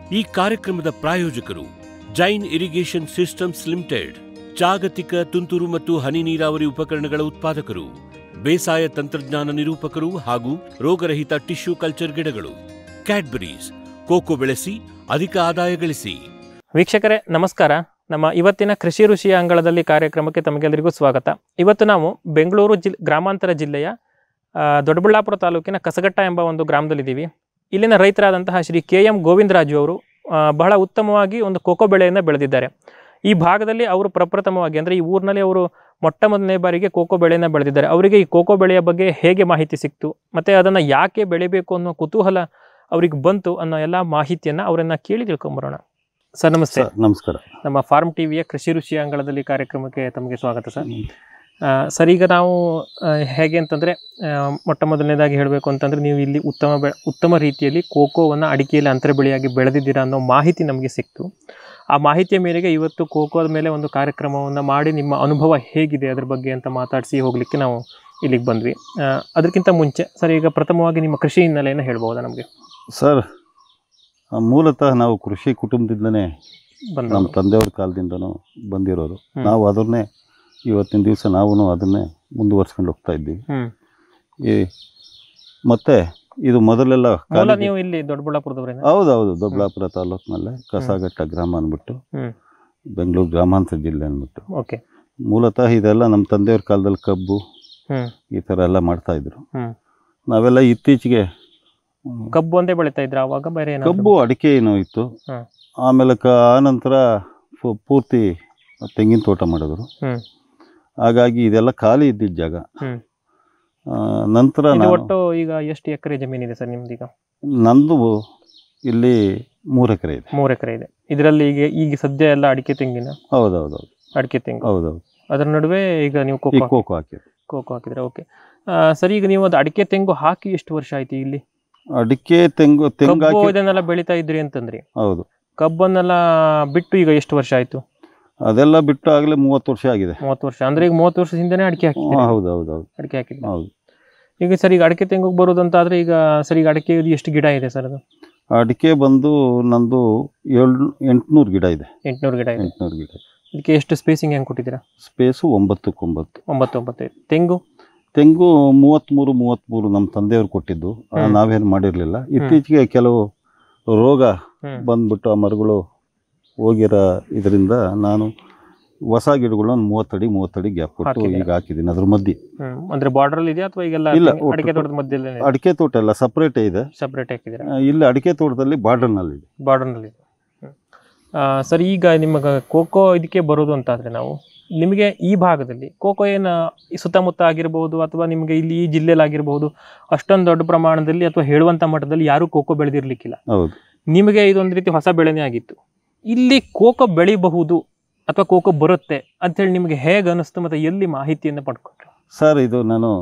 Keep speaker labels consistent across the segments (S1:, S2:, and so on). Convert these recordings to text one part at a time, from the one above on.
S1: ಈ ಕಾರ್ಯಕ್ರಮದ ಪ್ರಾಯೋಜಕರು ಜೈನ್ ಇರಿಗೇಷನ್ ಸಿಸ್ಟಮ್ಸ್ ಲಿಮಿಟೆಡ್ ಜಾಗತಿಕ ತುಂತುರು ಮತ್ತು ಹನಿ ನೀರಾವರಿ ಉಪಕರಣಗಳ ಉತ್ಪಾದಕರು ಬೇಸಾಯ ತಂತ್ರಜ್ಞಾನ ನಿರೂಪಕರು ಹಾಗೂ ರೋಗರಹಿತ ಟಿಶ್ಯೂ ಕಲ್ಚರ್ ಗಿಡಗಳು ಕ್ಯಾಡ್ಬರೀಸ್ ಕೋಕೋ ಬೆಳೆಸಿ ಅಧಿಕ ಆದಾಯ ಗಳಿಸಿ
S2: ವೀಕ್ಷಕರೇ ನಮಸ್ಕಾರ ನಮ್ಮ ಇವತ್ತಿನ ಕೃಷಿ ಋಷಿಯ ಅಂಗಳದಲ್ಲಿ ಕಾರ್ಯಕ್ರಮಕ್ಕೆ ತಮಗೆಲ್ಲರಿಗೂ ಸ್ವಾಗತ ಇವತ್ತು ನಾವು ಬೆಂಗಳೂರು ಜಿಲ್ ಗ್ರಾಮಾಂತರ ಜಿಲ್ಲೆಯ ಆ, ದೊಡ್ಡಬಳ್ಳಾಪುರ ತಾಲೂಕಿನ ಕಸಗಟ್ಟ ಎಂಬ ಒಂದು ಗ್ರಾಮದಲ್ಲಿದ್ದೀವಿ ಇಲ್ಲಿನ ರೈತರಾದಂತಹ ಶ್ರೀ ಕೆ ಎಂ ಗೋವಿಂದರಾಜು ಅವರು ಆ, ಬಹಳ ಉತ್ತಮವಾಗಿ ಒಂದು ಕೋಕೋ ಬೆಳೆಯನ್ನು ಬೆಳೆದಿದ್ದಾರೆ ಈ ಭಾಗದಲ್ಲಿ ಅವರು ಪ್ರಪ್ರಥಮವಾಗಿ ಅಂದರೆ ಈ ಊರಿನಲ್ಲಿ ಅವರು ಮೊಟ್ಟ ಮೊದಲನೇ ಬಾರಿಗೆ ಕೋಕೋ ಬೆಳೆಯನ್ನು ಬೆಳೆದಿದ್ದಾರೆ ಅವರಿಗೆ ಈ ಕೋಕೋ ಬೆಳೆಯ ಬಗ್ಗೆ ಹೇಗೆ ಮಾಹಿತಿ ಸಿಕ್ತು ಮತ್ತು ಅದನ್ನು ಯಾಕೆ ಬೆಳಿಬೇಕು ಅನ್ನೋ ಕುತೂಹಲ ಅವ್ರಿಗೆ ಬಂತು ಅನ್ನೋ ಎಲ್ಲ ಮಾಹಿತಿಯನ್ನು ಅವರನ್ನು ಕೇಳಿ ತಿಳ್ಕೊಂಬರೋಣ ಸರ್ ನಮಸ್ತೆ
S3: ಸರ್ ನಮಸ್ಕಾರ
S2: ನಮ್ಮ ಫಾರ್ಮ್ ಟಿವಿಯ ಕೃಷಿ ಋಷಿ ಅಂಗಳದಲ್ಲಿ ಕಾರ್ಯಕ್ರಮಕ್ಕೆ ತಮಗೆ ಸ್ವಾಗತ ಸರ್ ಆ, ಸರ್ ಈಗ ನಾವು ಆ, ಹೇಗೆ ಅಂತಂದರೆ ಮೊಟ್ಟ ಮೊದಲನೇದಾಗಿ ಹೇಳಬೇಕು ಅಂತಂದರೆ ನೀವು ಇಲ್ಲಿ ಉತ್ತಮ ಬೆ ಉತ್ತಮ ರೀತಿಯಲ್ಲಿ ಕೋಕೋವನ್ನು ಅಡಿಕೆಯಲ್ಲಿ ಅಂತರ ಬೆಳೆಯಾಗಿ ಬೆಳೆದಿದ್ದೀರಾ ಅನ್ನೋ ಮಾಹಿತಿ ನಮಗೆ ಸಿಕ್ತು ಆ ಮಾಹಿತಿಯ ಮೇರೆಗೆ ಇವತ್ತು ಕೋಕೋದ ಮೇಲೆ ಒಂದು ಕಾರ್ಯಕ್ರಮವನ್ನು ಮಾಡಿ ನಿಮ್ಮ ಅನುಭವ ಹೇಗಿದೆ ಅದ್ರ ಬಗ್ಗೆ ಅಂತ ಮಾತಾಡಿಸಿ ಹೋಗಲಿಕ್ಕೆ ನಾವು ಇಲ್ಲಿಗೆ ಬಂದ್ವಿ ಆ, ಅದಕ್ಕಿಂತ ಮುಂಚೆ ಸರ್ ಈಗ ಪ್ರಥಮವಾಗಿ ನಿಮ್ಮ ಕೃಷಿ ಹಿನ್ನೆಲೆಯನ್ನು ಹೇಳ್ಬೋದಾ ನಮಗೆ
S3: ಸರ್ ಆ, ಮೂಲತಃ ನಾವು ಕೃಷಿ ಕುಟುಂಬದಿಂದನೇ
S2: ಬಂದ
S3: ನಮ್ಮ ತಂದೆಯವ್ರ ಕಾಲದಿಂದನೂ ಬಂದಿರೋದು
S2: ಹ್ಮ್.
S3: ನಾವು ಅದನ್ನೇ ಇವತ್ತಿನ ದಿವಸ ನಾವು ಅದನ್ನೇ ಮುಂದುವರ್ಸ್ಕೊಂಡು ಹೋಗ್ತಾ ಇದ್ದೀವಿ
S2: ಹ್ಮ್
S3: ಈ ಮತ್ತೆ ಇದು ಮೊದಲೆಲ್ಲ
S2: ಮೂಲ
S3: ಕಾಲಿಗೆ-
S2: ನೀವು ಇಲ್ಲಿ ದೊಡ್ಡಬಳ್ಳಾಪುರದವರೇನ
S3: ಹೌದೌದು ದೊಡ್ಡಬಳ್ಳಾಪುರ ತಾಲೂಕಿನಲ್ಲೇ ಕಸಗಟ್ಟ ಗ್ರಾಮ ಅಂದ್ಬಿಟ್ಟು
S2: ಹ್ಮ್
S3: ಬೆಂಗಳೂರು ಗ್ರಾಮಾಂತರ ಜಿಲ್ಲೆ ಅಂದ್ಬಿಟ್ಟು
S2: ಓಕೆ
S3: ಮೂಲತಃ ಇದೆಲ್ಲ ನಮ್ಮ ತಂದೆಯವ್ರ ಕಾಲದಲ್ಲಿ ಕಬ್ಬು
S2: ಹ್ಮ್
S3: ಈ ಥರ ಎಲ್ಲ ಮಾಡ್ತಾ ಇದ್ರು
S2: ಹ್ಮ್
S3: ನಾವೆಲ್ಲ ಇತ್ತೀಚೆಗೆ ಹ್ಮ್,
S2: ಕಬ್ಬು ಒಂದೇ ಬೆಳೀತಾ ಇದ್ರ ಅವಾಗ ಬೇರೆ ಏನಾದ್ರು?
S3: ಕಬ್ಬು ಅಡಿಕೆ ಏನೋ ಇತ್ತು
S2: ಹ್ಮ್.
S3: ಆಮೇಲೆ ಕ ಆನಂತರ ಪು- ಪೂರ್ತಿ ತೆಂಗಿನ ತೋಟ ಮಾಡಿದ್ರು
S2: ಹ್ಮ್
S3: ಹಾಗಾಗಿ ಇದೆಲ್ಲ ಖಾಲಿ ಇದ್ದಿದ್ದ ಜಾಗ
S2: ಹ್ಮ್.
S3: ಆ, ನಂತರ
S2: ಇದು
S3: ನಾನು
S2: ಒಟ್ಟು ಈಗ ಎಷ್ಟು ಎಕರೆ ಜಮೀನಿದೆ ಸರ್ ನಿಮ್ದು ಈಗ
S3: ನಂದು ಇಲ್ಲಿ ಮೂರು ಎಕರೆ ಇದೆ
S2: ಮೂರು ಎಕರೆ ಇದೆ ಇದರಲ್ಲಿ ಈಗ ಈಗ ಸದ್ಯ ಎಲ್ಲ ಅಡಿಕೆ ತೆಂಗಿನ
S3: ಹೌದೌದೌದು
S2: ಅಡಿಕೆ ತೆಂಗು
S3: ಹೌದೌದು
S2: ಅದರ ನಡುವೆ ಈಗ ನೀವು
S3: ಈ
S2: ಕೋಕೋ
S3: ಕೋಕೋ ಹಾಕಿದೆ
S2: ಕೋಕೋ ಹಾಕಿದ್ರೆ ಓಕೆ ಸರ್ ಈಗ ನೀವು ಅದು ಅಡಿಕೆ ತೆಂಗು ಹಾಕಿ ಎಷ್ಟು ವರ್ಷ ಆಯ್ತು ಇಲ್ಲಿ
S3: ಅಡಿಕೆ ತೆಂಗು ತೆಂಗು
S2: ಕಬ್ಬು
S3: ಹಾಕಿ
S2: ಇದನ್ನೆಲ್ಲ ಬೆಳೀತಾ ಇದ್ರಿ ಅಂತಂದ್ರಿ
S3: ಹೌದು
S2: ಕಬ್ಬನ್ನೆಲ್ಲ ಬಿಟ್ಟು ಈಗ ಎಷ್ಟು ವರ್ಷ ಆಯ್ತು
S3: ಅದೆಲ್ಲ ಬಿಟ್ಟು ಆಗಲೇ ಮೂವತ್ತು ವರ್ಷ ಆಗಿದೆ
S2: ಮೂವತ್ತು ವರ್ಷ ಅಂದ್ರೆ ಈಗ ಮೂವತ್ತು ವರ್ಷದ ಹಿಂದೆನೇ ಅಡಿಕೆ
S3: ಹಾ,
S2: ಹಾಕಿದ್ರಿ
S3: ಹೌದು ಹೌದು ಹೌದು
S2: ಅಡಿಕೆ ಹಾಕಿದ್ರಿ
S3: ಹೌದು
S2: ಈಗ ಸರ್ ಈಗ ಅಡಿಕೆ ತೆಂಗಿಗೆ ಬರೋದಂತಾದ್ರೆ ಈಗ ಸರ್ ಈಗ ಅಡಿಕೆ ಎಷ್ಟು ಗಿಡ ಇದೆ ಸರ್ ಅದು
S3: ಅಡಿಕೆ ಬಂದು ನಂದು ಏಳು ಎಂಟುನೂರು ಗಿಡ ಇದೆ
S2: ಎಂಟ್ನೂರು ಗಿಡ ಇದೆ
S3: ಎಂಟುನೂರು ಗಿಡ
S2: ಇದಕ್ಕೆ ಎಷ್ಟು ಸ್ಪೇಸಿಂಗ್ ಹೆಂಗೆ ಕೊಟ್ಟಿದ್ದೀರಾ
S3: ಸ್ಪೇಸು ಒಂಬತ್ತಕ್ಕೊಂಬತ್ತು
S2: ಒಂಬತ್ತು ಒಂಬತ್ತು ಐದು ತೆಂಗು
S3: ತೆಂಗು ಮೂವತ್ತ್ಮೂರು ಮೂವತ್ತ್ಮೂರು ನಮ್ಮ ತಂದೆಯವರು ಕೊಟ್ಟಿದ್ದು ಆ,
S2: ಹ್ಮ್.
S3: ನಾವೇನು ಮಾಡಿರಲಿಲ್ಲ ಇತ್ತೀಚೆಗೆ ಕೆಲವು ರೋಗ
S2: ಹ್ಮ್
S3: ಬಂದ್ಬಿಟ್ಟು ಆ ಮರಗಳು ಹೋಗಿರೋ ಇದರಿಂದ ನಾನು ಹೊಸ ಗಿಡಗಳನ್ನ ಮೂವತ್ತಡಿ ಮೂವತ್ತಡಿ ಗ್ಯಾಪ್ ಕೊಟ್ಟು
S2: ಹಾಕಿದ್ದೀರಾ?
S3: ಈಗ ಹಾಕಿದ್ದೀನಿ ಅದ್ರ ಮಧ್ಯೆ
S2: ಹ್ಮ್ ಅಂದ್ರೆ ಬಾರ್ಡರ್ ಇದೆಯಾ ಅಥವಾ ಈಗೆಲ್ಲ
S3: ಇಲ್ಲ,
S2: ತೆಂಗು-
S3: ಒಟ್ಟು-
S2: ಅಡಿಕೆ ತೋಟದ ಮಧ್ಯದಲ್ಲಿ
S3: ಅಡಿಕೆ ತೋಟ ಎಲ್ಲ ಸಪ್ರೇಟೇ ಇದೆ
S2: ಸಪ್ರೇಟ್ ಹಾಕಿದ್ದೀರಾ
S3: ಆ, ಇಲ್ಲಿ ಅಡಿಕೆ ತೋಟದಲ್ಲಿ ಬಾರ್ಡರ್ನಲ್ಲಿದೆ
S2: ಬಾರ್ಡರ್ನಲ್ಲಿ ಸರ್ ಈಗ ನಿಮಗೆ ಕೋಕೋ ಇದಕ್ಕೆ ಬರೋದು ಅಂತಾದ್ರೆ ನಾವು ನಿಮಗೆ ಈ ಭಾಗದಲ್ಲಿ ಕೋಕೋ ಏನು ಈ ಸುತ್ತಮುತ್ತ ಆಗಿರ್ಬೋದು ಅಥವಾ ನಿಮಗೆ ಇಲ್ಲಿ ಈ ಜಿಲ್ಲೆಯಲ್ಲಿ ಆಗಿರ್ಬೋದು ಅಷ್ಟೊಂದು ದೊಡ್ಡ ಪ್ರಮಾಣದಲ್ಲಿ ಅಥವಾ ಹೇಳುವಂಥ ಮಟ್ಟದಲ್ಲಿ ಯಾರೂ ಕೋಕೋ ಬೆಳೆದಿರ್ಲಿಕ್ಕಿಲ್ಲ
S3: ಹೌದು
S2: ನಿಮಗೆ ಇದೊಂದು ರೀತಿ ಹೊಸ ಬೆಳೆನೇ ಆಗಿತ್ತು ಇಲ್ಲಿ ಕೋಕೋ ಬೆಳಿಬಹುದು ಅಥವಾ ಕೋಕೋ ಬರುತ್ತೆ ಅಂತೇಳಿ ನಿಮಗೆ ಹೇಗೆ ಅನಿಸ್ತು ಮತ್ತು ಎಲ್ಲಿ ಮಾಹಿತಿಯನ್ನು ಪಡ್ಕೊಂಡ್ರು
S3: ಸರ್ ಇದು ನಾನು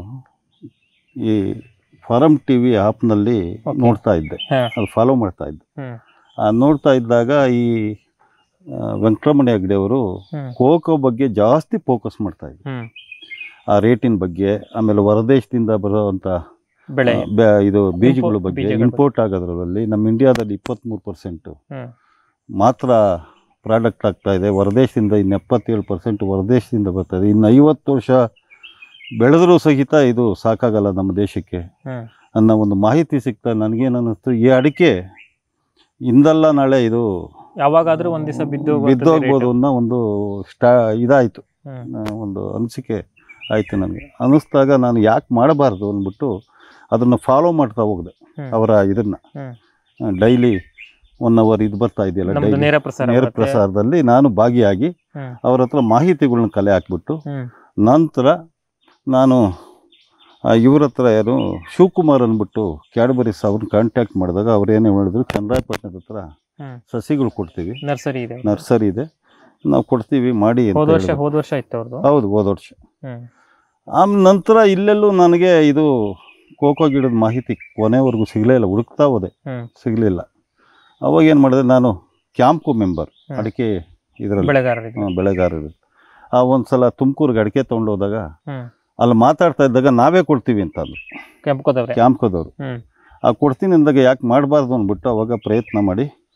S3: ಈ ಫಾರಮ್ ಟಿ ವಿ ಆ್ಯಪ್ನಲ್ಲಿ
S2: Okay.
S3: ನೋಡ್ತಾ ಇದ್ದೆ
S2: ಹಾ.
S3: ಅದು ಫಾಲೋ ಮಾಡ್ತಾ ಇದ್ದೆ
S2: ಹ್ಮ್
S3: ಆ, ನೋಡ್ತಾ ಇದ್ದಾಗ ಈ ಆ, ವೆಂಕಟರಮಣ ಹೆಗ್ಡೆ ಅವರು
S2: ಹ್ಮ್
S3: ಖೋಖೋ ಬಗ್ಗೆ ಜಾಸ್ತಿ ಫೋಕಸ್ ಮಾಡ್ತಾ ಇದ್ರು
S2: ಹ್ಮ್
S3: ಆ ರೇಟಿನ ಬಗ್ಗೆ ಆಮೇಲೆ ಹೊರದೇಶದಿಂದ ಬರುವಂಥ
S2: ಬೆಳೆ
S3: ಆ, ಬೆ- ಇದು ಬೀಜಗಳ
S2: Import-
S3: ಬಗ್ಗೆ
S2: ಬೀಜಗಳ
S3: ಇಂಪೋರ್ಟ್ ಆಗೋದ್ರಲ್ಲಿ ನಮ್ಮ ಇಂಡಿಯಾದಲ್ಲಿ ಇಪ್ಪತ್ತ್ಮೂರು ಪರ್ಸೆಂಟು
S2: ಹ್ಮ್
S3: ಮಾತ್ರ ಪ್ರಾಡಕ್ಟ್ ಆಗ್ತಾ ಇದೆ ಹೊರದೇಶದಿಂದ ಇನ್ನು ಎಪ್ಪತ್ತೇಳು ಪರ್ಸೆಂಟ್ ಹೊರದೇಶದಿಂದ ಬರ್ತದೆ ಇನ್ನು ಐವತ್ತು ವರ್ಷ ಬೆಳೆದರೂ ಸಹಿತ ಇದು ಸಾಕಾಗಲ್ಲ ನಮ್ಮ ದೇಶಕ್ಕೆ
S2: ಹ್ಮ್
S3: ಅನ್ನೋ ಒಂದು ಮಾಹಿತಿ ಸಿಗ್ತಾ ನನಗೇನು ಅನ್ನಿಸ್ತು ಈ ಅಡಿಕೆ ಇಂದಲ್ಲ ನಾಳೆ ಇದು
S2: ಯಾವಾಗಾದ್ರೂ ಒಂದ್ ದಿವಸ ಬಿದ್ದು
S3: ಬಿದ್ದೋಗ್ಬೋದು ಅನ್ನೋ ಒಂದು ಸ್ಟಾ ಇದಾಯಿತು
S2: ಹ್ಮ್
S3: ಆ, ಒಂದು ಅನಿಸಿಕೆ ಆಯಿತು ನನಗೆ ಅನ್ನಿಸ್ದಾಗ ನಾನು ಯಾಕೆ ಮಾಡಬಾರ್ದು ಅಂದ್ಬಿಟ್ಟು ಅದನ್ನು ಫಾಲೋ ಮಾಡ್ತಾ ಹೋಗಿದೆ
S2: ಹ್ಮ್.
S3: ಅವರ ಇದನ್ನು
S2: ಹ್ಮ್.
S3: ಡೈಲಿ ಒನ್ ಅವರ್ ಇದು ಬರ್ತಾ ಇದೆಯಲ್ಲ
S2: ನಮ್ದು
S3: ಡೈಲಿ
S2: ನೇರ ಪ್ರಸಾರ
S3: ನೇರ
S2: ಬರುತ್ತೆ.
S3: ಪ್ರಸಾರದಲ್ಲಿ ನಾನು ಭಾಗಿಯಾಗಿ
S2: ಹ್ಮ್.
S3: ಅವ್ರ ಹತ್ರ ಮಾಹಿತಿಗಳನ್ನ ಕಲೆ ಹಾಕ್ಬಿಟ್ಟು
S2: ಹ್ಮ್
S3: ನಂತರ ನಾನು ಆ, ಇವ್ರ ಹತ್ರ ಯಾರು ಶಿವಕುಮಾರ್ ಅಂದ್ಬಿಟ್ಟು ಕ್ಯಾಡ್ಬರೀಸ್ ಅವ್ರನ್ನ ಕಾಂಟ್ಯಾಕ್ಟ್ ಮಾಡಿದಾಗ ಅವ್ರು ಏನು ಹೇಳಿದ್ರು ಚನ್ನರಾಯಪಟ್ಟಣದ ಹತ್ರ
S2: ಹ್ಮ್.
S3: ಸಸಿಗಳು ಕೊಡ್ತೀವಿ
S2: ನರ್ಸರಿ ಇದೆ
S3: ನರ್ಸರಿ ಇದೆ ನಾವು ಕೊಡ್ತೀವಿ ಮಾಡಿ ಅಂತ
S2: ಹೋದ ವರ್ಷ
S3: ಹೇಳಿದ್ರು.
S2: ಹೋದ ವರ್ಷ ಇತ್ತು ಅವ್ರದ್ದು
S3: ಹೌದು ಹೋದ ವರ್ಷ
S2: ಹ್ಮ್
S3: ಆಮೇಲೆ ನಂತರ ಇಲ್ಲೆಲ್ಲೂ ನನಗೆ ಇದು ಕೋಕೋ ಗಿಡದ ಮಾಹಿತಿ ಕೊನೆವರೆಗೂ ಸಿಗಲೇ ಇಲ್ಲ ಹುಡುಕ್ತಾ ಹೋದೆ
S2: ಹ್ಮ್
S3: ಸಿಗಲಿಲ್ಲ ಅವಾಗ ಏನು ಮಾಡಿದೆ ನಾನು ಕ್ಯಾಂಪು ಮೆಂಬರ್
S2: ಹ್ಮ್.
S3: ಅಡಿಕೆ ಇದರಲ್ಲಿ
S2: ಬೆಳೆಗಾರರಿಗೆ
S3: ಹ್ಮ್, ಬೆಳೆಗಾರರು ಆ ಒಂದು ಸಲ ತುಮಕೂರಿಗೆ ಅಡಿಕೆ ತೊಗೊಂಡು ಹೋದಾಗ
S2: ಹ್ಮ್
S3: ಅಲ್ಲಿ ಮಾತಾಡ್ತಾ ಇದ್ದಾಗ ನಾವೇ ಕೊಡ್ತೀವಿ ಅಂತ ಅಂದ್ರು
S2: ಕೆಂಪುಕೋದವ್ರೆ
S3: ಕ್ಯಾಂಪ್ಕೋದವ್ರು
S2: ಹ್ಮ್
S3: ಆ ಕೊಡ್ತೀನಿ ಅಂದಾಗ ಯಾಕೆ ಮಾಡಬಾರ್ದು ಅಂದ್ಬಿಟ್ಟು ಅವಾಗ ಪ್ರಯತ್ನ ಮಾಡಿ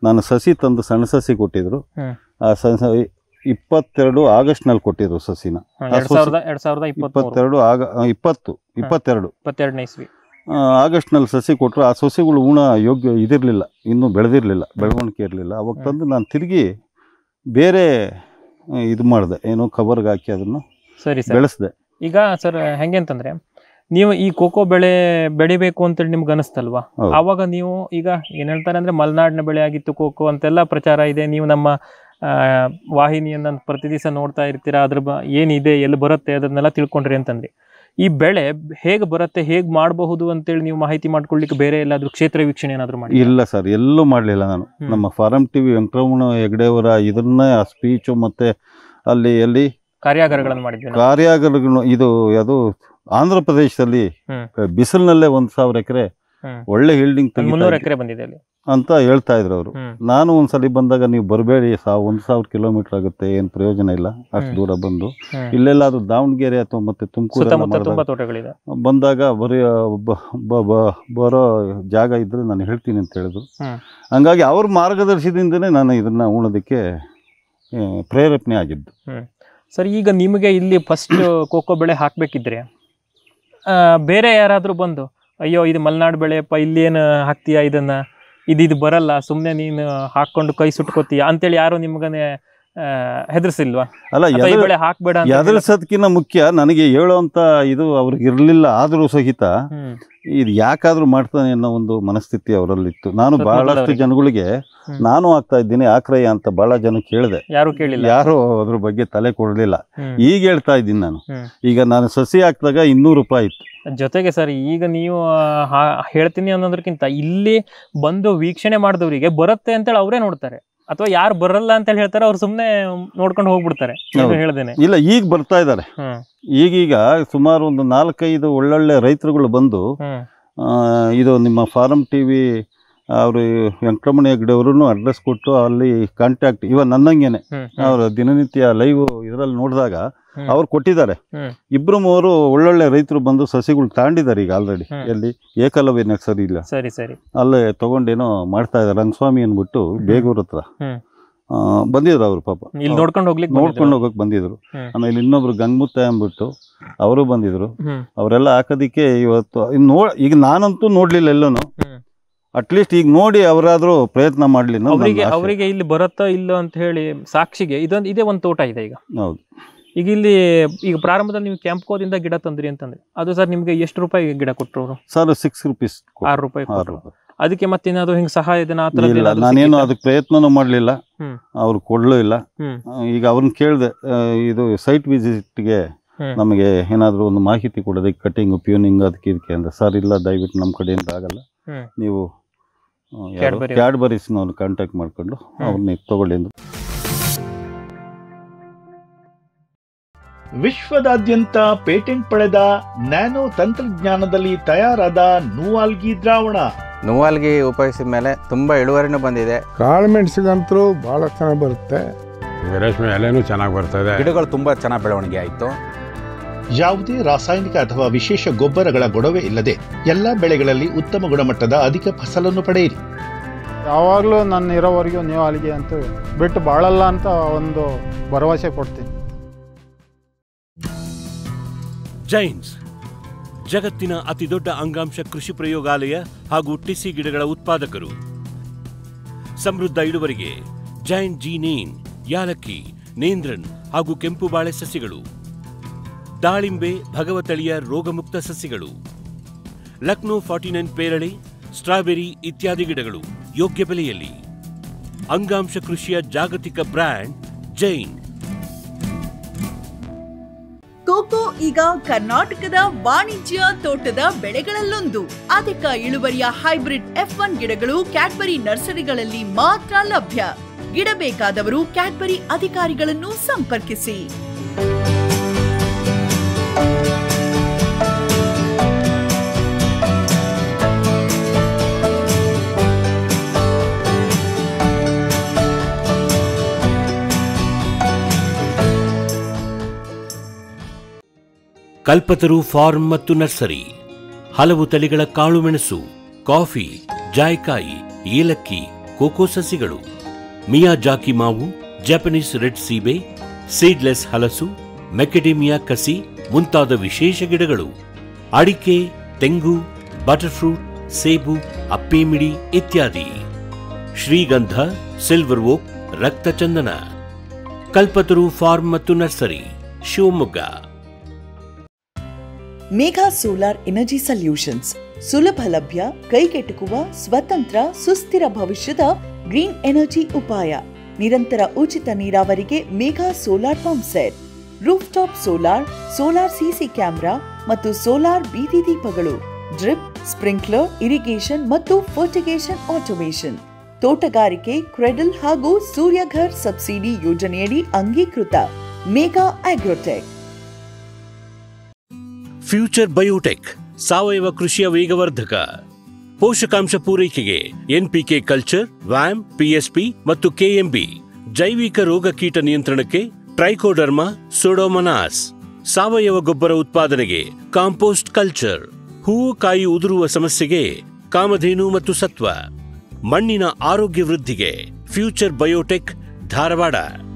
S3: ನಾನು ಸಸಿ ತಂದು ಸಣ್ಣ ಸಸಿ ಕೊಟ್ಟಿದ್ರು
S2: ಹ್ಮ್.
S3: ಆ ಸ ಇಪ್ಪತ್ತೆರಡು ಆಗಸ್ಟ್ನಲ್ಲಿ ಕೊಟ್ಟಿದ್ರು ಸಸಿನ
S2: ಹ್ಮ್,
S3: ಆ
S2: ಎರಡ್
S3: ಸೊಸೆ-
S2: ಸಾವಿರದ ಎರಡ್ ಸಾವಿರದ ಇಪ್ಪತ್ಮೂರು
S3: ಇಪ್ಪತ್ತೆರಡು ಆಗ ಆ, ಇಪ್ಪತ್ತು ಇಪ್ಪತ್ತೆರಡು
S2: ಇಪ್ಪತ್ತೆರಡನೇ ಇಸ್ವಿ
S3: ಆ, ಆಗಸ್ಟ್ನಲ್ಲಿ ಸಸಿ ಕೊಟ್ಟರು ಆ ಸಸಿಗಳು ಉಣ ಯೋಗ್ಯ ಇದಿರಲಿಲ್ಲ ಇನ್ನೂ ಬೆಳೆದಿರಲಿಲ್ಲ ಬೆಳವಣಿಗೆ ಇರಲಿಲ್ಲ ಅವಾಗ
S2: ಹ್ಮ್.
S3: ತಂದು ನಾನು ತಿರುಗಿ ಬೇರೆ ಆ, ಇದು ಮಾಡಿದೆ ಏನೋ ಕವರ್ಗೆ ಹಾಕಿ ಅದನ್ನು
S2: ಸರಿ ಸರ್
S3: ಬೆಳೆಸಿದೆ
S2: ಈಗ ಸರ್ ಹೆಂಗೆ ಅಂತಂದ್ರೆ ನೀವು ಈ ಕೋಕೋ ಬೆಳೆ ಬೆಳಿಬೇಕು ಅಂತೇಳಿ ನಿಮ್ಗೆ ಅನಿಸ್ತಲ್ವಾ
S3: ಹೌದು.
S2: ಆವಾಗ ನೀವು ಈಗ ಏನ್ ಹೇಳ್ತಾರೆ ಅಂದ್ರೆ ಮಲೆನಾಡಿನ ಬೆಳೆ ಆಗಿತ್ತು ಕೋಕೋ ಅಂತೆಲ್ಲ ಪ್ರಚಾರ ಇದೆ ನೀವು ನಮ್ಮ ಆ, ವಾಹಿನಿಯನ್ನ ಪ್ರತಿ ದಿವಸ ನೋಡ್ತಾ ಇರ್ತೀರಾ ಅದ್ರ ಬ ಏನಿದೆ ಎಲ್ಲಿ ಬರುತ್ತೆ ಅದನ್ನೆಲ್ಲ ತಿಳ್ಕೊಂಡ್ರಿ ಅಂತಂದ್ರಿ ಈ ಬೆಳೆ ಹೇಗೆ ಬರುತ್ತೆ ಹೇಗೆ ಮಾಡಬಹುದು ಅಂತೇಳಿ ನೀವು ಮಾಹಿತಿ ಮಾಡ್ಕೊಳ್ಳಿಕ್ಕೆ ಬೇರೆ ಎಲ್ಲಾದ್ರೂ ಕ್ಷೇತ್ರ ವೀಕ್ಷಣೆ ಏನಾದ್ರು ಮಾಡಿ
S3: ಇಲ್ಲ ಸರ್ ಎಲ್ಲೂ ಮಾಡಲಿಲ್ಲ ನಾನು
S2: ಹ್ಮ್.
S3: ನಮ್ಮ ಫಾರಂ ಟಿ ವಿ ವೆಂಕಟರಮಣ ಹೆಗ್ಡೆಯವರ ಇದನ್ನೇ ಆ ಸ್ಪೀಚು ಮತ್ತು ಅಲ್ಲಿ ಎಲ್ಲಿ
S2: ಕಾರ್ಯಾಗಾರಗಳನ್ನು ಮಾಡಿದ್ವಿ ನಾವು.
S3: ಕಾರ್ಯಾಗಾರಗಳು ಇದು ಅದು ಆಂಧ್ರ ಪ್ರದೇಶದಲ್ಲಿ
S2: ಹ್ಮ್.
S3: ಬಿಸಿಲಿನಲ್ಲೇ ಒಂದು ಸಾವಿರ ಎಕರೆ
S2: ಹ್ಮ್.
S3: ಒಳ್ಳೆ ಹಿಲ್ಡಿಂಗ್
S2: ಒಂದ್ ಮುನ್ನೂರು ಎಕರೆ ಬಂದಿದೆ ಅಲ್ಲಿ
S3: ಅಂತ ಹೇಳ್ತಾ ಇದ್ರು ಅವರು
S2: ಹ್ಮ್
S3: ನಾನು ಒಂದ್ಸಲಿ ಬಂದಾಗ ನೀವು ಬರಬೇಡಿ ಸಾ ಒಂದು ಸಾವಿರ ಕಿಲೋಮೀಟರ್ ಆಗುತ್ತೆ ಏನು ಪ್ರಯೋಜನ ಇಲ್ಲ ಅಷ್ಟು
S2: ಹ್ಮ್.
S3: ದೂರ ಬಂದು
S2: ಹ್ಮ್.
S3: ಇಲ್ಲೆಲ್ಲಾದ್ರೂ ದಾವಣಗೆರೆ ಅಥವಾ ಮತ್ತೆ ತುಮಕೂರು
S2: ಸುತ್ತಮುತ್ತ ತುಂಬಾ ತೋಟಗಳಿದೆ
S3: ಬಂದಾಗ ಬರೀ ಬ- ಬ- ಬ- ಬರೋ ಜಾಗ ಇದ್ರೆ ನಾನು ಹೇಳ್ತೀನಿ ಅಂತ ಹೇಳಿದ್ರು
S2: ಹ್ಮ್.
S3: ಹಂಗಾಗಿ ಅವ್ರ ಮಾರ್ಗದರ್ಶನದಿಂದನೇ ನಾನು ಇದನ್ನ ಉಣೋದಕ್ಕೆ ಆ, ಪ್ರೇರೇಪಣೆ ಆಗಿದ್ದು
S2: ಸರ್ ಈಗ ನಿಮಗೆ ಇಲ್ಲಿ ಫಸ್ಟ್ ಕೋಕೋ ಬೆಳೆ ಹಾಕ್ಬೇಕಿದ್ರೆ ಆ, ಬೇರೆ ಯಾರಾದರೂ ಬಂದು ಅಯ್ಯೋ ಇದು ಮಲೆನಾಡು ಬೆಳೆಯಪ್ಪ ಇಲ್ಲೇನು ಹಾಕ್ತೀಯಾ ಇದನ್ನ ಇದು ಇದು ಬರಲ್ಲ ಸುಮ್ಮನೆ ನೀನು ಹಾಕ್ಕೊಂಡು ಕೈ ಸುಟ್ಕೋತೀಯ ಅಂತೇಳಿ ಯಾರು ನಿಮ್ಗನೆ ಹೆದರ್ಸಿಲ್ವಾ
S3: ಅಲ್ಲ
S2: ಅಥವಾ ಈ
S3: ಎದುರು
S2: ಬೆಳೆ ಹಾಕ್ಬೇಡ ಅಂತ ಹೇಳಿ-
S3: ಎದುರಿಸೋದಕ್ಕಿಂತ ಮುಖ್ಯ ನನಗೆ ಹೇಳೋಂಥ ಇದು ಅವ್ರಿಗೆ ಇರಲಿಲ್ಲ ಆದರೂ ಸಹಿತ
S2: ಹ್ಮ್
S3: ಇದು ಯಾಕಾದ್ರೂ ಮಾಡ್ತಾನೆ ಅನ್ನೋ ಒಂದು ಮನಸ್ಥಿತಿ ಅವರಲ್ಲಿತ್ತು ನಾನು
S2: ಸ್ವಲ್ಪ
S3: ಬಹಳಷ್ಟು
S2: ಮೊದಲವರಿಗೆ.
S3: ಜನಗಳಿಗೆ
S2: ಹ್ಮ್.
S3: ನಾನು ಆಗ್ತಾ ಇದ್ದೀನಿ ಆಕ್ರಯ ಅಂತ ಬಹಳ ಜನ ಕೇಳಿದೆ
S2: ಯಾರು ಕೇಳಿಲ್ಲ
S3: ಯಾರು ಅದ್ರ ಬಗ್ಗೆ ತಲೆ ಕೊಡಲಿಲ್ಲ
S2: ಹ್ಮ್.
S3: ಈಗ ಹೇಳ್ತಾ ಇದ್ದೀನಿ ನಾನು
S2: ಹ್ಮ್.
S3: ಈಗ ನಾನು ಸಸಿ ಹಾಕಿದಾಗ ಇನ್ನೂರು ರೂಪಾಯಿ ಇತ್ತು
S2: ಜೊತೆಗೆ ಸರ್ ಈಗ ನೀವು ಆ, ಹಾ- ಹೇಳ್ತೀನಿ ಅನ್ನೋದಕ್ಕಿಂತ ಇಲ್ಲಿ ಬಂದು ವೀಕ್ಷಣೆ ಮಾಡಿದವರಿಗೆ ಬರುತ್ತೆ ಅಂತೇಳಿ ಅವರೇ ನೋಡ್ತಾರೆ ಅಥವಾ ಯಾರು ಬರಲ್ಲ ಅಂತೇಳಿ ಹೇಳ್ತಾರೆ ಅವ್ರು ಸುಮ್ಮನೆ ನೋಡ್ಕೊಂಡು ಹೋಗ್ಬಿಡ್ತಾರೆ ಏನು
S3: ಹೌದು.
S2: ಹೇಳ್ದೇನೆ
S3: ಇಲ್ಲ ಈಗ ಬರ್ತಾ ಇದ್ದಾರೆ
S2: ಹ್ಮ್
S3: ಈಗೀಗ ಸುಮಾರು ಒಂದು ನಾಲ್ಕೈದು ಒಳ್ಳೊಳ್ಳೆ ರೈತರುಗಳು ಬಂದು
S2: ಹ್ಮ್
S3: ಆ, ಇದು ನಿಮ್ಮ ಫಾರಂ ಟಿ ವಿ ಅವರು ವೆಂಕಟರಮಣ ಹೆಗ್ಡೆ ಅವ್ರೂ ಅಡ್ರೆಸ್ ಕೊಟ್ಟು ಅಲ್ಲಿ ಕಾಂಟ್ಯಾಕ್ಟ್ ಇವ ನನ್ನಂಗೆನೆ
S2: ಹ್ಮ್
S3: ಅವರು ದಿನನಿತ್ಯ ಲೈವ್ ಇದರಲ್ಲಿ ನೋಡಿದಾಗ
S2: ಹ್ಮ್.
S3: ಅವ್ರು ಕೊಟ್ಟಿದ್ದಾರೆ
S2: ಹ್ಮ್.
S3: ಇಬ್ರು ಮೂವರು ಒಳ್ಳೊಳ್ಳೆ ರೈತರು ಬಂದು ಸಸಿಗಳು ತಾಂಡಿದ್ದಾರೆ ಈಗ ಆಲ್ರೆಡಿ
S2: ಹ್ಮ್.
S3: ಎಲ್ಲಿ ಏಕಲವ್ಯ ನರ್ಸರಿ ಇಲ್ಲ
S2: ಸರಿ ಸರಿ
S3: ಅಲ್ಲೇ ತಗೊಂಡೇನೋ ಮಾಡ್ತಾ ಇದ್ದಾರೆ ರಂಗಸ್ವಾಮಿ ಅಂದ್ಬಿಟ್ಟು ಬೇಗೂರ್ ಹತ್ರ
S2: ಹ್ಮ್.
S3: ಆ, ಬಂದಿದ್ರು ಅವ್ರು ಪಾಪ
S2: ಇಲ್ಲಿ ನೋಡ್ಕೊಂಡು ಹೋಗ್ಲಿಕ್ಕೆ
S3: ನೋಡ್ಕೊಂಡು ಹೋಗಕ್ ಬಂದಿದ್ರು
S2: ಹ್ಮ್.
S3: ಆಮೇಲೆ ಇನ್ನೊಬ್ರು ಗಂಗಮುತ್ತ ಅಂದ್ಬಿಟ್ಟು ಅವರು ಬಂದಿದ್ರು
S2: ಹ್ಮ್
S3: ಅವರೆಲ್ಲ ಹಾಕೋದಿಕ್ಕೆ ಇವತ್ತು ಇನ್ನು ನೋ ಈಗ ನಾನಂತೂ ನೋಡ್ಲಿಲ್ಲ ಎಲ್ಲೂನು
S2: ಹ್ಮ್.
S3: ಅಟ್ಲೀಸ್ಟ್ ಈಗ ನೋಡಿ ಅವರಾದ್ರೂ ಪ್ರಯತ್ನ ಮಾಡ್ಲಿ ಅನ್ನೋದು ನನ್ನ
S2: ಅವರಿಗೆ
S3: ಆಸೆ.
S2: ಅವರಿಗೆ ಇಲ್ಲಿ ಬರುತ್ತೋ ಇಲ್ಲೋ ಅಂತ ಹೇಳಿ ಸಾಕ್ಷಿಗೆ ಇದೊಂದು ಇದೇ ಒಂದು ತೋಟ ಇದೆ ಈಗ
S3: ಹೌದು
S2: ಈಗ ಇಲ್ಲಿ ಈಗ ಪ್ರಾರಂಭದಲ್ಲಿ ನೀವು ಕ್ಯಾಂಪ್ಕೋದಿಂದ ಗಿಡ ತಂದ್ರಿ ಅಂತಂದ್ರೆ ಅದು ಸರ್ ನಿಮ್ಗೆ ಎಷ್ಟು ರೂಪಾಯಿ ಗಿಡ ಕೊಟ್ಟರು ಅವರು
S3: ಸರ್ ಸಿಕ್ಸ್ ರುಪೀಸ್
S2: ಆರು ರೂಪಾಯಿ
S3: ಆರು
S2: ಕೊಟ್ರು
S3: ರೂಪಾಯಿ
S2: ಅದಕ್ಕೆ ಮತ್ತೇನಾದ್ರು ಹಿಂಗ್ ಸಹಾಯಧನ ಆ ಥರದ್ದು
S3: ಇಲ್ಲ
S2: ಏನಾದ್ರು
S3: ನಾನೇನು
S2: ಸಿಕ್ಕಿತ್ತಾ?
S3: ಅದಕ್ಕೆ ಪ್ರಯತ್ನನೂ ಮಾಡಲಿಲ್ಲ
S2: ಹ್ಮ್.
S3: ಅವ್ರು ಕೊಡ್ಲೂ ಇಲ್ಲ
S2: ಹ್ಮ್
S3: ಆ, ಈಗ ಅವ್ರನ್ನ ಕೇಳಿದೆ ಇದು ಸೈಟ್ ವಿಸಿಟ್ಗೆ
S2: ಹ್ಮ್.
S3: ನಮಗೆ ಏನಾದರೂ ಒಂದು ಮಾಹಿತಿ ಕೊಡೋದಕ್ಕೆ ಕಟಿಂಗ್ ಪ್ಯೂನಿಂಗ್ ಅದಕ್ಕೆ ಇದಕ್ಕೆ ಅಂದ್ರೆ ಸರ್ ಇಲ್ಲ ದಯವಿಟ್ಟು ನಮ್ಮ ಕಡೆಯಿಂದ ಆಗಲ್ಲ
S2: ಹ್ಮ್.
S3: ನೀವು
S2: Cadbury.
S3: ಕ್ಯಾಡ್ಬರೀಸ್ನವ್ರು ಕಾಂಟ್ಯಾಕ್ಟ್ ಮಾಡ್ಕೊಂಡು ಅವ್ರನ್ನ ತಗೊಳ್ಳಿ ಅಂದ್ರು
S4: ವಿಶ್ವದಾದ್ಯಂತ ಪೇಟೆಂಟ್ ಪಡೆದ ನ್ಯಾನೋ ತಂತ್ರಜ್ಞಾನದಲ್ಲಿ ತಯಾರಾದ ನೂವಾಲ್ಗಿ ದ್ರಾವಣ
S5: ನೋವಾಲ್ಗಿ ಉಪಯೋಗಿಸಿದ ಮೇಲೆ ತುಂಬ ಇಳುವರಿನೂ ಬಂದಿದೆ
S6: ಕಾಳು ಮೆಣಸಿಗಂತರೂ ಭಾಳ ಚೆನ್ನಾಗಿ ಬರುತ್ತೆ
S7: ರೇಷ್ಮೆ ಎಲೆನೂ ಚೆನ್ನಾಗಿ ಬರ್ತದೆ
S5: ಗಿಡಗಳು ತುಂಬ ಚೆನ್ನಾಗಿ ಬೆಳವಣಿಗೆ ಆಯಿತು
S4: ಯಾವುದೇ ರಾಸಾಯನಿಕ ಅಥವಾ ವಿಶೇಷ ಗೊಬ್ಬರಗಳ ಗೊಡವೆ ಇಲ್ಲದೆ ಎಲ್ಲ ಬೆಳೆಗಳಲ್ಲಿ ಉತ್ತಮ ಗುಣಮಟ್ಟದ ಅಧಿಕ ಫಸಲನ್ನು ಪಡೆಯಿರಿ
S6: ಯಾವಾಗಲೂ ನನ್ನ ಇರೋವರೆಗೂ ನೀವು ಅಲ್ಲಿಗೆ ಅಂತ ಬಿಟ್ಟು ಬಾಳಲ್ಲ ಅಂತ ಒಂದು ಭರವಸೆ ಕೊಡ್ತೀನಿ
S1: ಜೈನ್ಸ್ ಜಗತ್ತಿನ ಅತಿದೊಡ್ಡ ಅಂಗಾಂಶ ಕೃಷಿ ಪ್ರಯೋಗಾಲಯ ಹಾಗೂ ಟಿಸಿ ಗಿಡಗಳ ಉತ್ಪಾದಕರು ಸಮೃದ್ಧ ಇಳುವರಿಗೆ ಜೈನ್ ಜಿ ನೇನ್ ಯಾಲಕ್ಕಿ ನೇಂದ್ರನ್ ಹಾಗೂ ಕೆಂಪು ಬಾಳೆ ಸಸಿಗಳು ದಾಳಿಂಬೆ ಭಗವತಳಿಯ ರೋಗಮುಕ್ತ ಸಸಿಗಳು ಲಕ್ನೋ ಫಾರ್ಟಿ ನೈನ್ ಪೇರಳೆ ಸ್ಟ್ರಾಬೆರಿ ಇತ್ಯಾದಿ ಗಿಡಗಳು ಯೋಗ್ಯ ಬೆಲೆಯಲ್ಲಿ ಅಂಗಾಂಶ ಕೃಷಿಯ ಜಾಗತಿಕ ಬ್ರ್ಯಾಂಡ್ ಜೈನ್
S8: ಕೋಕೋ ಈಗ ಕರ್ನಾಟಕದ ವಾಣಿಜ್ಯ ತೋಟದ ಬೆಳೆಗಳಲ್ಲೊಂದು ಅಧಿಕ ಇಳುವರಿಯ ಹೈಬ್ರಿಡ್ ಎಫ್ ಒನ್ ಗಿಡಗಳು ಕ್ಯಾಡ್ಬರಿ ನರ್ಸರಿಗಳಲ್ಲಿ ಮಾತ್ರ ಲಭ್ಯ ಗಿಡ ಬೇಕಾದವರು ಕ್ಯಾಡ್ಬರಿ ಅಧಿಕಾರಿಗಳನ್ನು ಸಂಪರ್ಕಿಸಿ
S1: ಕಲ್ಪತರು ಫಾರ್ಮ್ ಮತ್ತು ನರ್ಸರಿ ಹಲವು ತಳಿಗಳ ಕಾಳುಮೆಣಸು ಕಾಫಿ ಜಾಯ್ಕಾಯಿ ಏಲಕ್ಕಿ ಕೋಕೋ ಸಸಿಗಳು ಮಿಯಾಜಾಕಿ ಮಾವು ಜಪಾನೀಸ್ ರೆಡ್ ಸೀಬೆ ಸೀಡ್ಲೆಸ್ ಹಲಸು ಮೆಕೆಡೇಮಿಯಾ ಕಸಿ ಮುಂತಾದ ವಿಶೇಷ ಗಿಡಗಳು ಅಡಿಕೆ ತೆಂಗು ಬಟರ್ಫ್ರೂಟ್ ಸೇಬು ಅಪ್ಪೇಮಿಡಿ ಇತ್ಯಾದಿ ಶ್ರೀಗಂಧ ಸಿಲ್ವರ್ ಓಕ್ ರಕ್ತಚಂದನ ಕಲ್ಪತರು ಫಾರ್ಮ್ ಮತ್ತು nursery Shivamogga
S8: Megha solar energy solutions ಸುಲಭ ಲಭ್ಯ ಕೈಗೆಟುಕುವ ಸ್ವತಂತ್ರ ಸುಸ್ಥಿರ ಭವಿಷ್ಯದ ಗ್ರೀನ್ ಎನರ್ಜಿ ಉಪಾಯ ನಿರಂತರ ಉಚಿತ ನೀರಾವರಿಗೆ Megha solar pump set roof top solar solar CC camera ಮತ್ತು ಸೋಲಾರ್ ಬೀದಿ ದೀಪಗಳು ಡ್ರಿಪ್ ಸ್ಪ್ರಿಂಕ್ಲರ್ ಇರಿಗೇಷನ್ ಮತ್ತು ಫರ್ಟಿಗೇಷನ್ ಆಟೋಮೇಷನ್ ತೋಟಗಾರಿಕೆ ಕ್ರೆಡಲ್ ಹಾಗೂ ಸೂರ್ಯಘರ್ ಸಬ್ಸಿಡಿ ಯೋಜನೆಯಡಿ ಅಂಗೀಕೃತ ಮೇಘಾ ಆಗ್ರೋಟೆಕ್
S1: ಫ್ಯೂಚರ್ ಬಯೋಟೆಕ್ ಸಾವಯವ ಕೃಷಿಯ ವೇಗವರ್ಧಕ ಪೋಷಕಾಂಶ ಪೂರೈಕೆಗೆ ಎನ್ಪಿಕೆ ಕಲ್ಚರ್ ವ್ಯಾಮ್ ಪಿಎಸ್ಪಿ ಮತ್ತು ಕೆಎಂಬಿ ಜೈವಿಕ ರೋಗ ಕೀಟ ನಿಯಂತ್ರಣಕ್ಕೆ ಟ್ರೈಕೋಡರ್ಮಾ ಸೊಡೋಮನಾಸ್ ಸಾವಯವ ಗೊಬ್ಬರ ಉತ್ಪಾದನೆಗೆ ಕಾಂಪೋಸ್ಟ್ ಕಲ್ಚರ್ ಹೂವು ಕಾಯಿ ಉದುರುವ ಸಮಸ್ಯೆಗೆ ಕಾಮಧೇನು ಮತ್ತು ಸತ್ವ ಮಣ್ಣಿನ ಆರೋಗ್ಯ ವೃದ್ಧಿಗೆ ಫ್ಯೂಚರ್ ಬಯೋಟೆಕ್ ಧಾರವಾಡ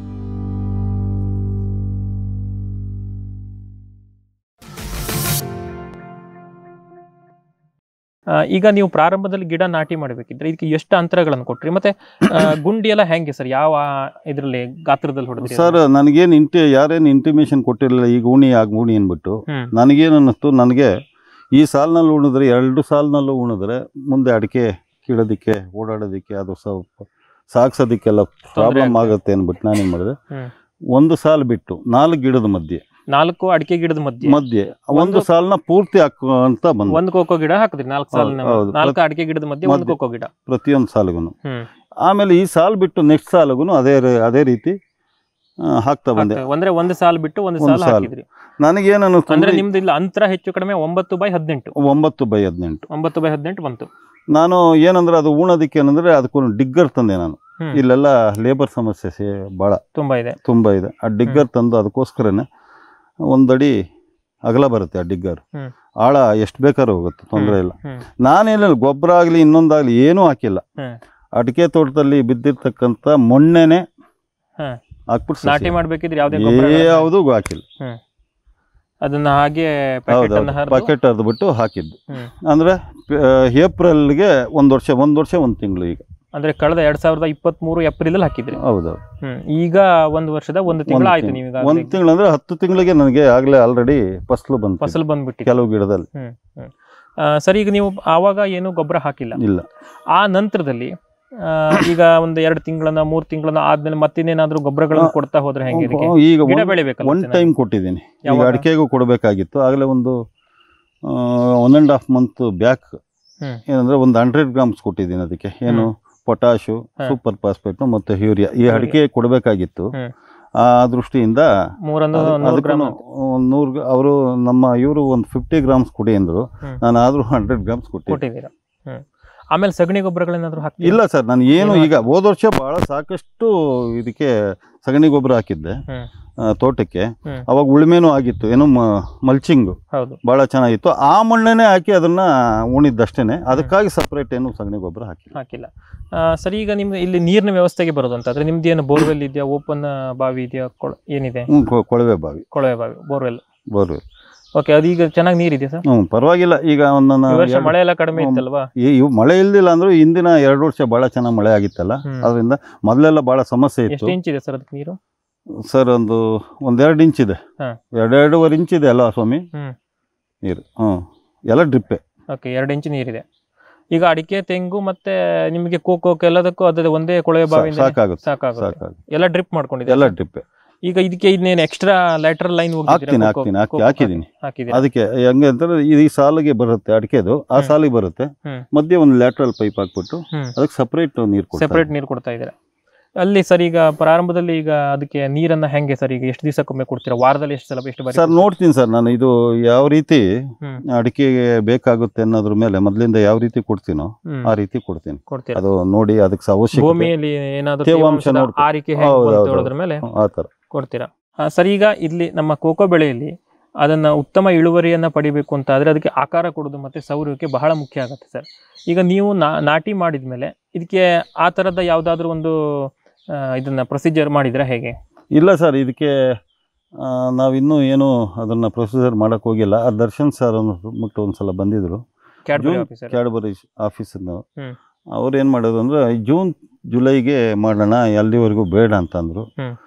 S2: ಆ, ಈಗ ನೀವು ಪ್ರಾರಂಭದಲ್ಲಿ ಗಿಡ ನಾಟಿ ಮಾಡಬೇಕಿದ್ರೆ ಇದಕ್ಕೆ ಎಷ್ಟು ಅಂತರಗಳನ್ನು ಕೊಟ್ರಿ ಮತ್ತೆ ಆ, ಗುಂಡಿ ಎಲ್ಲ ಹೆಂಗೆ ಸರ್ ಯಾವ ಇದರಲ್ಲಿ ಗಾತ್ರದಲ್ಲಿ ಹೊಡೆದ್ರಿ
S3: ಸರ್ ನನಗೇನು ಇಂಟಿ ಯಾರೇನು ಇಂಟಿಮೇಷನ್ ಕೊಟ್ಟಿರಲಿಲ್ಲ ಈಗ ಉಣಿ ಆಗ ಉಣಿ ಅಂದ್ಬಿಟ್ಟು
S2: ಹ್ಮ್
S3: ನನಗೇನು ಅನ್ನಿಸ್ತು ನನಗೆ ಈ ಸಾಲಿನಲ್ಲಿ ಉಣಿದ್ರೆ ಎರಡು ಸಾಲಿನಲ್ಲೂ ಉಣಿದ್ರೆ ಮುಂದೆ ಅಡಿಕೆ ಕೀಳೋದಕ್ಕೆ ಓಡಾಡೋದಕ್ಕೆ ಅದು ಸ್ವಲ್ಪ ಸಾಗ್ಸೋದಕ್ಕೆಲ್ಲ ಪ್ರಾಬ್ಲಮ್
S2: ಆಗ್ತದೆ.
S3: ಆಗುತ್ತೆ ಅಂದ್ಬಿಟ್ಟು ನಾನೇನು ಮಾಡಿದೆ
S2: ಹ್ಮ್.
S3: ಒಂದು ಸಾಲು ಬಿಟ್ಟು ನಾಲ್ಕು ಗಿಡದ ಮಧ್ಯೆ
S2: ನಾಲ್ಕು ಅಡಿಕೆ ಗಿಡದ ಮಧ್ಯೆ
S3: ಮಧ್ಯೆ ಒಂದು
S2: ಒಂದು-
S3: ಸಾಲನ್ನ ಪೂರ್ತಿ ಹಾಕು ಅಂತ ಬಂದು
S2: ಒಂದು ಕೋಕೋ ಗಿಡ ಹಾಕಿದ್ರಿ ನಾಲ್ಕು
S3: ಹೌದು,
S2: ಸಾಲಿನ
S3: ಹೌದು.
S2: ನಾಲ್ಕು ಅಡಿಕೆ ಗಿಡದ ಮಧ್ಯೆ ಒಂದು
S3: ಮಧ್ಯೆ.
S2: ಕೋಕೋ ಗಿಡ
S3: ಪ್ರತಿಯೊಂದು ಸಾಲಿಗೂ
S2: ಹ್ಮ್
S3: ಆಮೇಲೆ ಈ ಸಾಲು ಬಿಟ್ಟು ನೆಕ್ಸ್ಟ್ ಸಾಲಿಗೂ ಅದೇ ರೇ- ಅದೇ ರೀತಿ ಆ, ಹಾಕ್ತಾ ಬಂದೆ
S2: ಹಾಕ್ತೇವೆ. ಅಂದ್ರೆ ಒಂದು ಸಾಲು ಬಿಟ್ಟು ಒಂದು
S3: ಒಂದು
S2: ಸಾಲು
S3: ಸಾಲು.
S2: ಹಾಕಿದ್ರಿ
S3: ನನಗೇನು
S2: ಅಂದ್ರೆ
S3: ಅನ್ನಿಸ್ತು
S2: ನಿಮ್ದು ಇಲ್ಲ ಅಂತರ ಹೆಚ್ಚು ಕಡಿಮೆ ಒಂಬತ್ತು ಬೈ ಹದಿನೆಂಟು
S3: ಒಂಬತ್ತು ಬೈ ಹದಿನೆಂಟು
S2: ಒಂಬತ್ತು ಬೈ ಹದಿನೆಂಟು ಬಂತು
S3: ನಾನು ಏನಂದ್ರೆ ಅದು ಉಣೋದಕ್ಕೆ ಏನಂದ್ರೆ ಅದಕ್ಕೊಂದು ಡಿಗ್ಗರ್ ತಂದೆ ನಾನು
S2: ಹ್ಮ್.
S3: ಇಲ್ಲೆಲ್ಲ ಲೇಬರ್ ಸಮಸ್ಯೆ ಸೇ ಭಾಳ
S2: ತುಂಬಾ ಇದೆ
S3: ತುಂಬ ಇದೆ ಆ ಡಿಗ್ಗರ್ ತಂದು ಅದಕ್ಕೋಸ್ಕರನೇ ಒಂದಡಿ ಅಗಲ ಬರುತ್ತೆ ಆ ಡಿಗ್ಗರ್
S2: ಹ್ಮ್.
S3: ಆಳ ಎಷ್ಟು ಬೇಕಾದ್ರೂ ಹೋಗುತ್ತೆ ತೊಂದರೆ ಇಲ್ಲ
S2: ಹ್ಮ್.
S3: ನಾನೇನಿಲ್ಲ ಗೊಬ್ಬರ ಆಗಲಿ ಇನ್ನೊಂದಾಗಲಿ ಏನೂ ಹಾಕಿಲ್ಲ
S2: ಹ್ಮ್.
S3: ಅಡಿಕೆ ತೋಟದಲ್ಲಿ ಬಿದ್ದಿರ್ತಕ್ಕಂಥ ಮೊನ್ನೆನೆ
S2: ಹ್ಮ್.
S3: ಹಾಕ್ಬಿಟ್ಟು
S2: ನಾಟಿ
S3: ಸಸಿ.
S2: ಮಾಡ್ಬೇಕಿದ್ರೆ ಯಾವ್ದೇ ಗೊಬ್ಬರ
S3: ಯಾವುದೂ ಹಾಕಿಲ್ಲ
S2: ಅದನ್ನ ಹಾಗೆ ಪ್ಯಾಕೆಟ್ ಅನ್ನ
S3: ಹೌದೌದು
S2: ಹರಿದು
S3: ಪಾಕೆಟ್ ಅರ್ದ್ಬಿಟ್ಟು ಹಾಕಿದ್ದು
S2: ಹ್ಮ್.
S3: ಅಂದ್ರೆ ಏಪ್ರಿಲ್ಗೆ ಒಂದು ವರ್ಷ ಒಂದು ವರ್ಷ ಒಂದು ತಿಂಗಳು ಈಗ
S2: ಅಂದ್ರೆ ಕಳೆದ ಎರಡ್ ಸಾವಿರದ ಇಪ್ಪತ್ತ್ ಮೂರು ಏಪ್ರಿಲ್ ಅಲ್ಲಿ ಹಾಕಿದ್ರಿ
S3: ಹೌದೌದು
S2: ಹ್ಮ್ ಈಗ ಒಂದು ವರ್ಷದ ಒಂದು ತಿಂಗಳು ಆಯ್ತು ನೀವು ಈಗ
S3: ಒಂದು ತಿಂಗಳು ಅಂದ್ರೆ ಹತ್ತು ತಿಂಗಳಿಗೆ ನನಗೆ ಆಗಲೇ ಆಲ್ರೆಡಿ ಫಸಲು ಬಂತು
S2: ಫಸಲ್ ಬಂದ್ಬಿಟ್ಟಿದೆ
S3: ಕೆಲವು ಗಿಡದಲ್ಲಿ
S2: ಹ್ಮ್ ಹ್ಮ್ ಆ, ಸರ್ ಈಗ ನೀವು ಆವಾಗ ಏನು ಗೊಬ್ಬರ ಹಾಕಿಲ್ಲ
S3: ಇಲ್ಲ
S2: ಆ ನಂತರದಲ್ಲಿ ಆ, ಈಗ ಒಂದು ಎರಡು ತಿಂಗಳನ್ನ ಮೂರ್ ತಿಂಗಳನ್ನ ಆದ್ಮೇಲೆ ಮತ್ತಿನ್ನೇನಾದ್ರೂ ಗೊಬ್ಬರಗಳನ್ನು ಕೊಡ್ತಾ ಹೋದ್ರೆ ಹೆಂಗೆ ಇದಕ್ಕೆ
S3: ಈಗ
S2: ಗಿಡ ಬೆಳಿಬೇಕಲ್ಲ
S3: ಒನ್
S2: ಚೆನ್ನಾಗಿ.
S3: ಟೈಮ್ ಕೊಟ್ಟಿದ್ದೀನಿ ಈಗ
S2: ಯಾವಾಗ?
S3: ಅಡಿಕೆಗೂ ಕೊಡಬೇಕಾಗಿತ್ತು ಆಗಲೇ ಒಂದು one and half month back
S2: ಹ್ಮ್.
S3: ಏನಂದ್ರೆ ಒಂದು ಹಂಡ್ರೆಡ್ ಗ್ರಾಮ್ಸ್ ಕೊಟ್ಟಿದ್ದೀನಿ ಅದಕ್ಕೆ ಏನು ಪೊಟ್ಯಾಶು
S2: ಹಾ.
S3: ಸೂಪರ್ ಫಾಸ್ಫೇಟ್ ಮತ್ತು ಯೂರಿಯಾ ಈ
S2: ಯೂರಿಯಾ.
S3: ಅಡಿಕೆ ಕೊಡಬೇಕಾಗಿತ್ತು
S2: ಹ್ಮ್.
S3: ಆ ದೃಷ್ಟಿಯಿಂದ
S2: ಮೂರನ್ನು ನೂರು ಗ್ರಾಮ್ ಅಂತ.
S3: ನೂರು ಅವರು ನಮ್ಮ ಇವರು ಒಂದು ಫಿಫ್ಟಿ ಗ್ರಾಮ್ಸ್ ಕೊಡಿ ಅಂದರು
S2: ಹ್ಮ್.
S3: ನಾನು ಆದರೂ ಹಂಡ್ರೆಡ್ ಗ್ರಾಮ್ಸ್ ಕೊಟ್ಟಿದ್ದೆ
S2: ಕೊಟ್ಟಿದ್ದೀರಾ ಹ್ಮ್ ಆಮೇಲೆ ಸಗಣಿ ಗೊಬ್ಬರಗಳೇನಾದ್ರೂ ಹಾಕಿ
S3: ಇಲ್ಲ ಸರ್ ನಾನು ಏನು
S2: ಏನು
S3: ಈಗ ಹೋದ ವರ್ಷ ಭಾಳ ಸಾಕಷ್ಟು ಇದಕ್ಕೆ ಸಗಣಿ ಗೊಬ್ಬರ ಹಾಕಿದ್ದೆ
S2: ಹ್ಮ್.
S3: ಆ, ತೋಟಕ್ಕೆ
S2: ಹ್ಮ್.
S3: ಅವಾಗ ಉಳುಮೆನೂ ಆಗಿತ್ತು ಏನು ಮಲ್ಚಿಂಗು
S2: ಹೌದು
S3: ಭಾಳ ಚೆನ್ನಾಗಿತ್ತು ಆ ಮಣ್ಣನ್ನೇ ಹಾಕಿ ಅದನ್ನ ಉಣಿದ್ದಷ್ಟೇ ಅದಕ್ಕಾಗಿ ಸಪ್ರೇಟ್ ಏನು ಸಗಣಿ ಗೊಬ್ಬರ ಹಾಕಿಲ್ಲ
S2: ಹಾಕಿಲ್ಲ ಆ, ಸರಿ ಈಗ ನಿಮ್ಗೆ ಇಲ್ಲಿ ನೀರಿನ ವ್ಯವಸ್ಥೆಗೆ ಬರೋದು ಅಂತ ಆದ್ರೆ ನಿಮ್ದು ಏನು ಬೋರ್ವೆಲ್ ಇದೆಯಾ ಓಪನ್ ಬಾವಿ ಇದೆಯಾ ಕೊಳ- ಏನಿದೆ
S3: ಹ್ಞೂ ಕೊ- ಕೊಳವೆ ಬಾವಿ
S2: ಕೊಳವೆ ಬಾವಿ ಬೋರ್ವೆಲ್
S3: ಬೋರ್ವೆಲ್
S2: ಓಕೆ ಅದು ಈಗ ಚೆನ್ನಾಗಿ ನೀರಿದೆ ಸರ್
S3: ಹ್ಞೂ ಪರವಾಗಿಲ್ಲ ಈಗ ಒಂದು ನಾನು
S2: ಈ ವರ್ಷ
S3: ಎರಡು-
S2: ಮಳೆ ಎಲ್ಲ ಕಡಿಮೆ
S3: ಹ್ಮ್.
S2: ಇತ್ತಲ್ವಾ
S3: ಈ ಇವು ಮಳೆ ಇಲ್ದಿಲ್ಲ ಅಂದ್ರೂ ಹಿಂದಿನ ಎರಡು ವರ್ಷ ಭಾಳ ಚೆನ್ನಾಗಿ ಮಳೆ ಆಗಿತ್ತಲ್ಲ
S2: ಹ್ಮ್.
S3: ಅದರಿಂದ ಮೊದಲೆಲ್ಲ ಭಾಳ ಸಮಸ್ಯೆ
S2: ಎಷ್ಟು
S3: ಇತ್ತು
S2: ಇಂಚ್ ಇದೆ ಸರ್ ಅದಕ್ಕೆ ನೀರು
S3: ಸರ್ ಒಂದು ಒಂದೆರಡು ಇಂಚ್ ಇದೆ
S2: ಹಾ.
S3: ಎರಡೆರಡೂವರೆ ಇಂಚ್ ಇದೆ ಅಲ್ಲ ಸ್ವಾಮಿ
S2: ಹ್ಮ್.
S3: ನೀರು ಹ್ಞೂ ಎಲ್ಲ ಡ್ರಿಪ್ಪೆ
S2: ಓಕೆ ಎರಡು ಇಂಚ್ ನೀರಿದೆ ಈಗ ಅಡಿಕೆ ತೆಂಗು ಮತ್ತೆ ನಿಮಗೆ ಕೋಕೋಕ್ ಎಲ್ಲದಕ್ಕೂ ಅದೇ ಒಂದೇ ಕೊಳವೆ ಬಾವಿಯಿಂದ
S3: ಸಾಕಾಗುತ್ತೆ
S2: ಸಾಕಾಗುತ್ತೆ
S3: ಸಾಕಾಗುತ್ತೆ
S2: ಎಲ್ಲ ಡ್ರಿಪ್ ಮಾಡ್ಕೊಂಡಿದೆ
S3: ಎಲ್ಲ ಡ್ರಿಪ್ಪೆ
S2: ಈಗ ಇದಕ್ಕೆ ಇನ್ನೇನು ಎಕ್ಸ್ಟ್ರಾ ಲ್ಯಾಟ್ರಲ್ ಲೈನ್
S3: ಹಾಕ್ತೀನಿ ಹಾಕ್ತೀನಿ ಹಾಕಿ ಹಾಕಿದ್ದೀನಿ
S2: ಹಾಕಿದ್ದೀರಾ
S3: ಅದಕ್ಕೆ ಹೆಂಗೆ ಅಂತಂದ್ರೆ ಇದು ಈ ಸಾಲಿಗೆ ಬರುತ್ತೆ ಅಡಿಕೆದು ಆ
S2: ಹ್ಮ್.
S3: ಸಾಲಿಗೆ ಬರುತ್ತೆ
S2: ಹ್ಮ್.
S3: ಮಧ್ಯೆ ಒಂದು ಲ್ಯಾಟ್ರಲ್ ಪೈಪ್ ಹಾಕ್ಬಿಟ್ಟು
S2: ಹ್ಮ್.
S3: ಅದಕ್ಕೆ ಸಪ್ರೇಟ್ ನೀರು ಕೊಡ್ತಾರೆ
S2: ಸೆಪರೇಟ್ ನೀರು ಕೊಡ್ತಾ ಇದ್ದೀರಾ ಅಲ್ಲಿ ಸರ್ ಈಗ ಪ್ರಾರಂಭದಲ್ಲಿ ಈಗ ಅದಕ್ಕೆ ನೀರನ್ನ ಹೆಂಗೆ ಸರ್ ಈಗ ಎಷ್ಟು ದಿವಸಕ್ಕೊಮ್ಮೆ ಕೊಡ್ತೀರಾ ವಾರದಲ್ಲಿ ಎಷ್ಟು ಸಲ ಎಷ್ಟು ಬಾರಿ
S3: ಸರ್ ನೋಡ್ತೀನಿ ಸರ್ ನಾನು ಇದು ಯಾವ ರೀತಿ
S2: ಹ್ಮ್.
S3: ಅಡಿಕೆಗೆ ಬೇಕಾಗುತ್ತೆ ಅನ್ನೋದ್ರ ಮೇಲೆ ಮೊದಲಿಂದ ಯಾವ ರೀತಿ ಕೊಡ್ತೀನೋ
S2: ಹ್ಮ್.
S3: ಆ ರೀತಿ ಕೊಡ್ತೀನಿ
S2: ಕೊಡ್ತೀರಾ
S3: ಅದು ನೋಡಿ ಅದಕ್ಕೆ ಅವಶ್ಯಕತೆ
S2: ಭೂಮಿಯಲ್ಲಿ ಏನಾದ್ರು
S3: ತೇವಾಂಶ
S2: ತೇವಾಂಶದ
S3: ನೋಡ್ಕೊ-
S2: ಆರಿಕೆ ಹೆಂಗೆ
S3: ಹೌದು,
S2: ಅಂತ
S3: ಹೌದು,
S2: ಹೇಳೋದ್ರ ಮೇಲೆ
S3: ಆ ಥರ
S2: ಕೊಡ್ತೀರಾ ಆ, ಸರ್ ಈಗ ಇಲ್ಲಿ ನಮ್ಮ ಕೋಕೋ ಬೆಳೆಯಲ್ಲಿ ಅದನ್ನು ಉತ್ತಮ ಇಳುವರಿಯನ್ನು ಪಡಿಬೇಕು ಅಂತ ಆದರೆ ಅದಕ್ಕೆ ಆಕಾರ ಕೊಡೋದು ಮತ್ತು ಸೌರುವಿಕೆ ಬಹಳ ಮುಖ್ಯ ಆಗುತ್ತೆ ಸರ್ ಈಗ ನೀವು ನಾ ನಾಟಿ ಮಾಡಿದ ಮೇಲೆ ಇದಕ್ಕೆ ಆ ಥರದ ಯಾವುದಾದ್ರೂ ಒಂದು ಇದನ್ನು ಪ್ರೊಸೀಜರ್ ಮಾಡಿದರೆ ಹೇಗೆ
S3: ಇಲ್ಲ ಸರ್ ಇದಕ್ಕೆ ಆ, ನಾವಿನ್ನೂ ಏನು ಅದನ್ನು ಪ್ರೊಸೀಜರ್ ಮಾಡೋಕ್ಕೆ ಹೋಗಿಲ್ಲ ಆ ದರ್ಶನ್ ಸರ್ ಮುಟ್ಟು ಒಂದು ಸಲ ಬಂದಿದ್ದರು
S2: ಕ್ಯಾಡ್ಬರಿ
S3: ಜೂನ್
S2: ಆಫೀಸರ್
S3: ಕ್ಯಾಡ್ಬರಿ ಆಫೀಸಿಂದ
S2: ಹ್ಮ್.
S3: ಅವ್ರು ಏನು ಮಾಡೋದು ಅಂದರೆ ಜೂನ್ ಜುಲೈಗೆ ಮಾಡೋಣ ಅಲ್ಲಿವರೆಗೂ ಬೇಡ ಅಂತಂದರು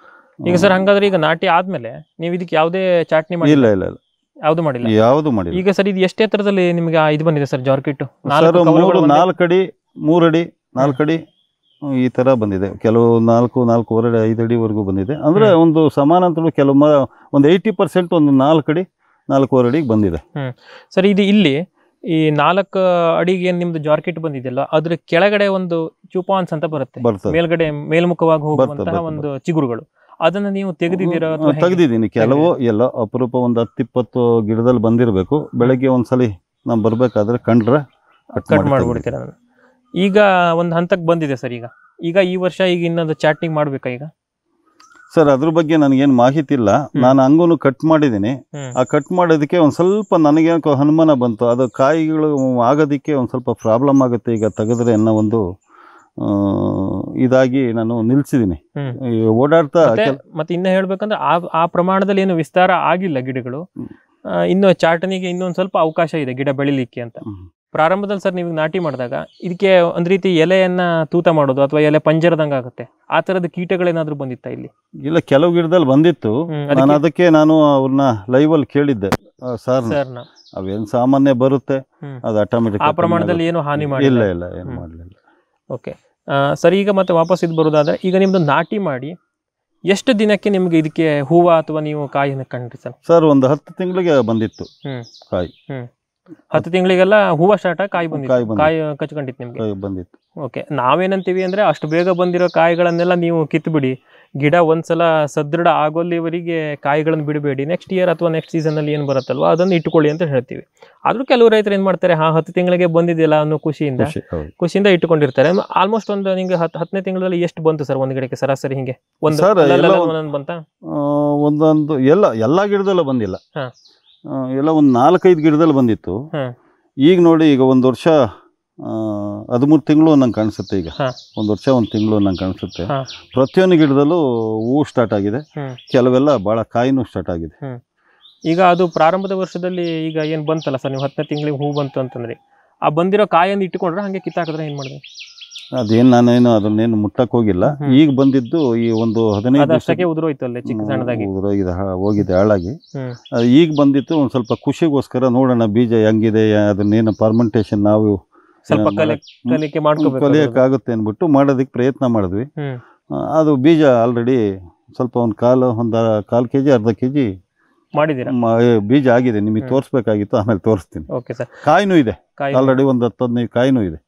S2: ಈಗ ಸರ್ ಹಂಗಾದ್ರೆ ಈಗ ನಾಟಿ ಆದ್ಮೇಲೆ ನೀವು ಇದಕ್ಕೆ ಯಾವುದೇ ಚಾಟ್ನಿ ಮಾಡಿ
S3: ಇಲ್ಲ ಇಲ್ಲ ಇಲ್ಲ
S2: ಯಾವುದು ಮಾಡಿಲ್ಲ
S3: ಯಾವುದು ಮಾಡಿಲ್ಲ
S2: ಈಗ ಸರ್ ಇದು ಎಷ್ಟು ಎತ್ತರದಲ್ಲಿ ನಿಮಗೆ ಆ ಇದು ಬಂದಿದೆ ಸರ್ ಜಾರ್ಕಿಟ್ಟು
S3: ಸರ್ ಮೂರು ನಾಲ್ಕು ಅಡಿ ಮೂರು ಅಡಿ ನಾಲ್ಕು ಅಡಿ ಹ್ಮ್, ಈ ಥರ ಬಂದಿದೆ ಕೆಲವು ನಾಲ್ಕು ನಾಲ್ಕೂವರೆ ಅಡಿ ಐದು ಅಡಿವರೆಗೂ ಬಂದಿದೆ ಅಂದರೆ
S2: ಹ್ಮ್.
S3: ಒಂದು ಸಮಾನಾಂತರ ಕೆಲವು ಮ ಒಂದು ಏಯ್ಟಿ ಪರ್ಸೆಂಟ್ ಒಂದು ನಾಲ್ಕು ಅಡಿ ನಾಲ್ಕೂವರೆ ಅಡಿಗೆ ಬಂದಿದೆ
S2: ಸರ್ ಇದು ಇಲ್ಲಿ ಈ ನಾಲ್ಕು ಅಡಿಗೆ ಏನು ನಿಮ್ದು ಜಾರ್ಕಿಟ್ ಬಂದಿದೆಯಲ್ಲ ಅದ್ರ ಕೆಳಗಡೆ ಒಂದು ಚೂಪಾನ್ಸ್ ಅಂತ ಬರುತ್ತೆ
S3: ಬರ್ತದೆ
S2: ಮೇಲ್ಗಡೆ ಮೇಲ್ಮುಖವಾಗಿ ಹೋಗುವಂತಹ
S3: ಬರ್ತದೆ,
S2: ಒಂದು ಚಿಗುರುಗಳು ಅದನ್ನ ನೀವು ತೆಗೆದಿದ್ದೀರಾ ಅಥವಾ ಹೇಗೆ?
S3: ತೆಗೆದಿದ್ದೀನಿ ಕೆಲವು ಎಲ್ಲ ಅಪರೂಪ ಒಂದು ಹತ್ತಿಪ್ಪತ್ತು ಗಿಡದಲ್ಲಿ ಬಂದಿರಬೇಕು ಬೆಳಗ್ಗೆ ಒಂದ್ಸಲಿ ನಾವು ಬರಬೇಕಾದ್ರೆ ಕಂಡ್ರೆ
S2: ಕಟ್ ಮಾಡ್ಬಿಡ್ತೀರಾ ಅದನ್ನ. ಈಗ ಒಂದು ಹಂತಕ್ಕೆ ಬಂದಿದೆ ಸರ್ ಈಗ ಈಗ ಈ ವರ್ಷ ಈಗ ಇನ್ನೊಂದು ಚಾಟ್ನಿಂಗ್ ಮಾಡ್ಬೇಕಾ ಈಗ
S3: ಸರ್ ಅದ್ರ ಬಗ್ಗೆ ನನಗೇನು ಮಾಹಿತಿ ಇಲ್ಲ
S2: ಹ್ಮ್.
S3: ನಾನು ಹಂಗೂ ಕಟ್ ಮಾಡಿದ್ದೀನಿ
S2: ಹ್ಮ್.
S3: ಆ ಕಟ್ ಮಾಡೋದಕ್ಕೆ ಒಂದು ಸ್ವಲ್ಪ ನನಗೆ ಅನುಮಾನ ಬಂತು ಅದು ಕಾಯಿಗಳು ಆಗೋದಕ್ಕೆ ಒಂದು ಸ್ವಲ್ಪ ಪ್ರಾಬ್ಲಮ್ ಆಗುತ್ತೆ ಈಗ ತೆಗೆದ್ರೆ ಅನ್ನೋ ಒಂದು ಆ, ಇದಾಗಿ ನಾನು ನಿಲ್ಸಿದ್ದೀನಿ
S2: ಹ್ಮ್.
S3: ಈ ಓಡಾಡ್ತಾ
S2: ಮತ್ತೆ
S3: ಕೆಲ್-
S2: ಮತ್ತೆ ಇನ್ನ ಹೇಳ್ಬೇಕಂದ್ರೆ ಆ ಆ ಪ್ರಮಾಣದಲ್ಲಿ ಏನು ವಿಸ್ತಾರ ಆಗಿಲ್ಲ ಗಿಡಗಳು
S3: ಹ್ಮ್.
S2: ಆ, ಇನ್ನು ಚಾಟನಿಗೆ ಇನ್ನೊಂದು ಸ್ವಲ್ಪ ಅವಕಾಶ ಇದೆ ಗಿಡ ಬೆಳಿಲಿಕ್ಕೆ ಅಂತ
S3: ಹ್ಮ್.
S2: ಪ್ರಾರಂಭದಲ್ಲಿ ಸರ್ ನೀವು ನಾಟಿ ಮಾಡಿದಾಗ ಇದಕ್ಕೆ ಒಂದ್ ರೀತಿ ಎಲೆಯನ್ನ ತೂತ ಮಾಡೋದು ಅಥವಾ ಎಲೆ ಪಂಜರದಂಗ ಆಗುತ್ತೆ ಆ ತರದ ಕೀಟಗಳೇನಾದ್ರೂ ಬಂದಿತ್ತಾ ಇಲ್ಲಿ
S3: ಇಲ್ಲ ಕೆಲವು ಗಿಡದಲ್ಲಿ ಬಂದಿತ್ತು
S2: ಹ್ಮ್,
S3: ನಾನು
S2: ಅದಕ್ಕೆ
S3: ಅದಕ್ಕೆ ನಾನು ಅವ್ರನ್ನ ಲೈವಲ್ಲಿ ಕೇಳಿದ್ದೆ ಸರ್
S2: ಸರ್ನ
S3: ಅವೇನು ಸಾಮಾನ್ಯ ಬರುತ್ತೆ
S2: ಹ್ಮ್.
S3: ಅದು ಆಟೋಮೆಟಿಕ್
S2: ಆ ಪ್ರಮಾಣದಲ್ಲಿ ಏನು ಹಾನಿ
S3: ಇಲ್ಲ
S2: ಮಾಡಿಲ್ಲ
S3: ಇಲ್ಲ ಏನು
S2: ಹ್ಮ್.
S3: ಮಾಡಲಿಲ್ಲ
S2: ಓಕೆ ಸರ್ ಈಗ ಮತ್ತೆ ವಾಪಸ್ ಇದು ಬರೋದಾದ್ರೆ ಈಗ ನಿಮ್ದು ನಾಟಿ ಮಾಡಿ ಎಷ್ಟು ದಿನಕ್ಕೆ ನಿಮ್ಗೆ ಇದಕ್ಕೆ ಹೂವ ಅಥವಾ ನೀವು ಕಾಯಿಯನ್ನು ಕಂಡ್ರಿ ಸರ್
S3: ಸರ್ ಒಂದು ಹತ್ತು ತಿಂಗಳಿಗೆ ಬಂದಿತ್ತು
S2: ಹ್ಮ್.
S3: ಕಾಯಿ
S2: ಹತ್ತು ತಿಂಗಳಿಗೆಲ್ಲ ಹೂವ ಸ್ಟಾರ್ಟ್ ಕಾಯಿ
S3: ಕಾಯಿ
S2: ಬಂದಿತ್ತು
S3: ಬಂದಿತ್ತು.
S2: ಕಾಯಿ ಕಚ್ಕೊಂಡಿತ್ತು ನಿಮ್ಗೆ
S3: ಕಾಯಿ ಬಂದಿತ್ತು
S2: ಓಕೆ ನಾವೇನಂತೀವಿ ಅಂದ್ರೆ ಅಷ್ಟು ಬೇಗ ಬಂದಿರೋ ಕಾಯಿಗಳನ್ನೆಲ್ಲ ನೀವು ಕಿತ್ಬಿಡಿ ಗಿಡ ಒಂದ್ಸಲ ಸದೃಢ ಆಗೋಲ್ಲಿವರೆಗೆ ಕಾಯಿಗಳನ್ನು ಬಿಡಬೇಡಿ ನೆಕ್ಸ್ಟ್ ಇಯರ್ ಅಥವಾ ನೆಕ್ಸ್ಟ್ ಸೀಸನಲ್ಲಿ ಏನು ಬರುತ್ತಲ್ವ ಅದನ್ನು ಇಟ್ಕೊಳ್ಳಿ ಅಂತ ಹೇಳ್ತೀವಿ ಆದ್ರೂ ಕೆಲವು ರೈತರು ಏನು ಮಾಡ್ತಾರೆ ಹಾ ಹತ್ತು ತಿಂಗಳಿಗೆ ಬಂದಿದೆಯಲ್ಲ ಅನ್ನೋ ಖುಷಿಯಿಂದ
S3: ಖುಷಿ ಹೌದು
S2: ಖುಷಿಯಿಂದ ಇಟ್ಟುಕೊಂಡಿರ್ತಾರೆ ಆಲ್ಮೋಸ್ಟ್ ಒಂದು ನಿಂಗೆ ಹತ್ತು ಹತ್ತನೇ ತಿಂಗಳಲ್ಲಿ ಎಷ್ಟು ಬಂತು ಸರ್ ಒಂದು ಗಿಡಕ್ಕೆ ಸರಾಸರಿ ಹಿಂಗೆ ಒಂದು
S3: Sir,
S2: ಅಲ್ಲಲ್ಲ
S3: ಎಲ್ಲ ಒಂದು-
S2: ಒಂದೊಂದು ಬಂತಾ
S3: ಆ, ಒಂದೊಂದು ಎಲ್ಲ ಎಲ್ಲ ಗಿಡದಲ್ಲೂ ಬಂದಿಲ್ಲ
S2: ಹಾ.
S3: ಆ, ಎಲ್ಲ ಒಂದು ನಾಲ್ಕೈದು ಗಿಡದಲ್ಲಿ ಬಂದಿತ್ತು
S2: ಹಾ.
S3: ಈಗ ನೋಡಿ ಈಗ ಒಂದು ವರ್ಷ ಹದಿಮೂರು ತಿಂಗಳು ನಂಗೆ ಕಾಣಿಸುತ್ತೆ ಈಗ
S2: ಹಾ.
S3: ಒಂದು ವರ್ಷ ಒಂದು ತಿಂಗಳು ನಂಗೆ ಕಾಣಿಸುತ್ತೆ
S2: ಹಾ.
S3: ಪ್ರತಿಯೊಂದು ಗಿಡದಲ್ಲೂ ಹೂವು ಸ್ಟಾರ್ಟ್ ಆಗಿದೆ
S2: ಹ್ಮ್.
S3: ಕೆಲವೆಲ್ಲ ಭಾಳ ಕಾಯಿನೂ ಸ್ಟಾರ್ಟ್ ಆಗಿದೆ
S2: ಈಗ ಅದು ಪ್ರಾರಂಭದ ವರ್ಷದಲ್ಲಿ ಈಗ ಏನು ಬಂತಲ್ಲ ಸರ್ ನೀವು ಹತ್ತನೇ ತಿಂಗಳಿಗೆ ಹೂ ಬಂತು ಅಂತಂದ್ರೆ ಆ ಬಂದಿರೋ ಕಾಯನ್ನು ಇಟ್ಟುಕೊಂಡ್ರೆ ಹಂಗೆ ಕಿತ್ತಾಕಿದ್ರೆ ಏನು ಮಾಡಿದೆ
S3: ಅದೇನು ನಾನೇನು ಅದನ್ನೇನು ಮುಟ್ಟಕ್ಕೆ ಹೋಗಿಲ್ಲ
S2: ಹ್ಮ್.
S3: ಈಗ ಬಂದಿದ್ದು ಈ ಒಂದು ಹದಿನೈದು
S2: ಅದು ಅಷ್ಟಕ್ಕೆ
S3: ದಿವಸ
S2: ಉದುರೋಯ್ತು ಅಲ್ಲೇ ಚಿಕ್ಕ ಸಣ್ಣದಾಗಿ
S3: ಹೋಗಿದೆ ಹೋಗಿದೆ ಹಾಳಾಗಿ
S2: ಹ್ಮ್.
S3: ಅದು ಈಗ ಬಂದಿತ್ತು ಒಂದು ಸ್ವಲ್ಪ ಖುಷಿಗೋಸ್ಕರ ನೋಡೋಣ ಬೀಜ ಹೆಂಗಿದೆ ಅದನ್ನೇನು ಪರ್ಮೆಂಟೇಷನ್ ನಾವು
S2: ಸ್ವಲ್ಪ
S3: ಏನು
S2: ಕಲೆ ಕಲಿಕೆ ಮಾಡ್ಕೋಬೇಕು
S3: ಕಲಿಯೋಕ್ಕಾಗುತ್ತೆ ಅಂದ್ಬಿಟ್ಟು ಮಾಡೋದಕ್ಕೆ ಪ್ರಯತ್ನ ಮಾಡಿದ್ವಿ
S2: ಹ್ಮ್.
S3: ಆ, ಅದು ಬೀಜ ಆಲ್ರೆಡಿ ಸ್ವಲ್ಪ ಒಂದು ಕಾಲು ಒಂದು ಕಾಲು ಕೆ ಜಿ ಅರ್ಧ ಕೆ ಜಿ
S2: ಮಾಡಿದ್ದೀರಾ
S3: ಬೀಜ ಆಗಿದೆ ನಿಮಗೆ
S2: ಹ್ಮ್.
S3: ತೋರಿಸ್ಬೇಕಾಗಿತ್ತು ಆಮೇಲೆ ತೋರಿಸ್ತೀನಿ
S2: ಓಕೆ ಸರ್
S3: ಕಾಯಿನೂ ಇದೆ
S2: ಕಾಯಿ
S3: ಆಲ್ರೆಡಿ ಒಂದು ಹತ್ತು ಹದಿನೈದು ಕಾಯಿನೂ ಇದೆ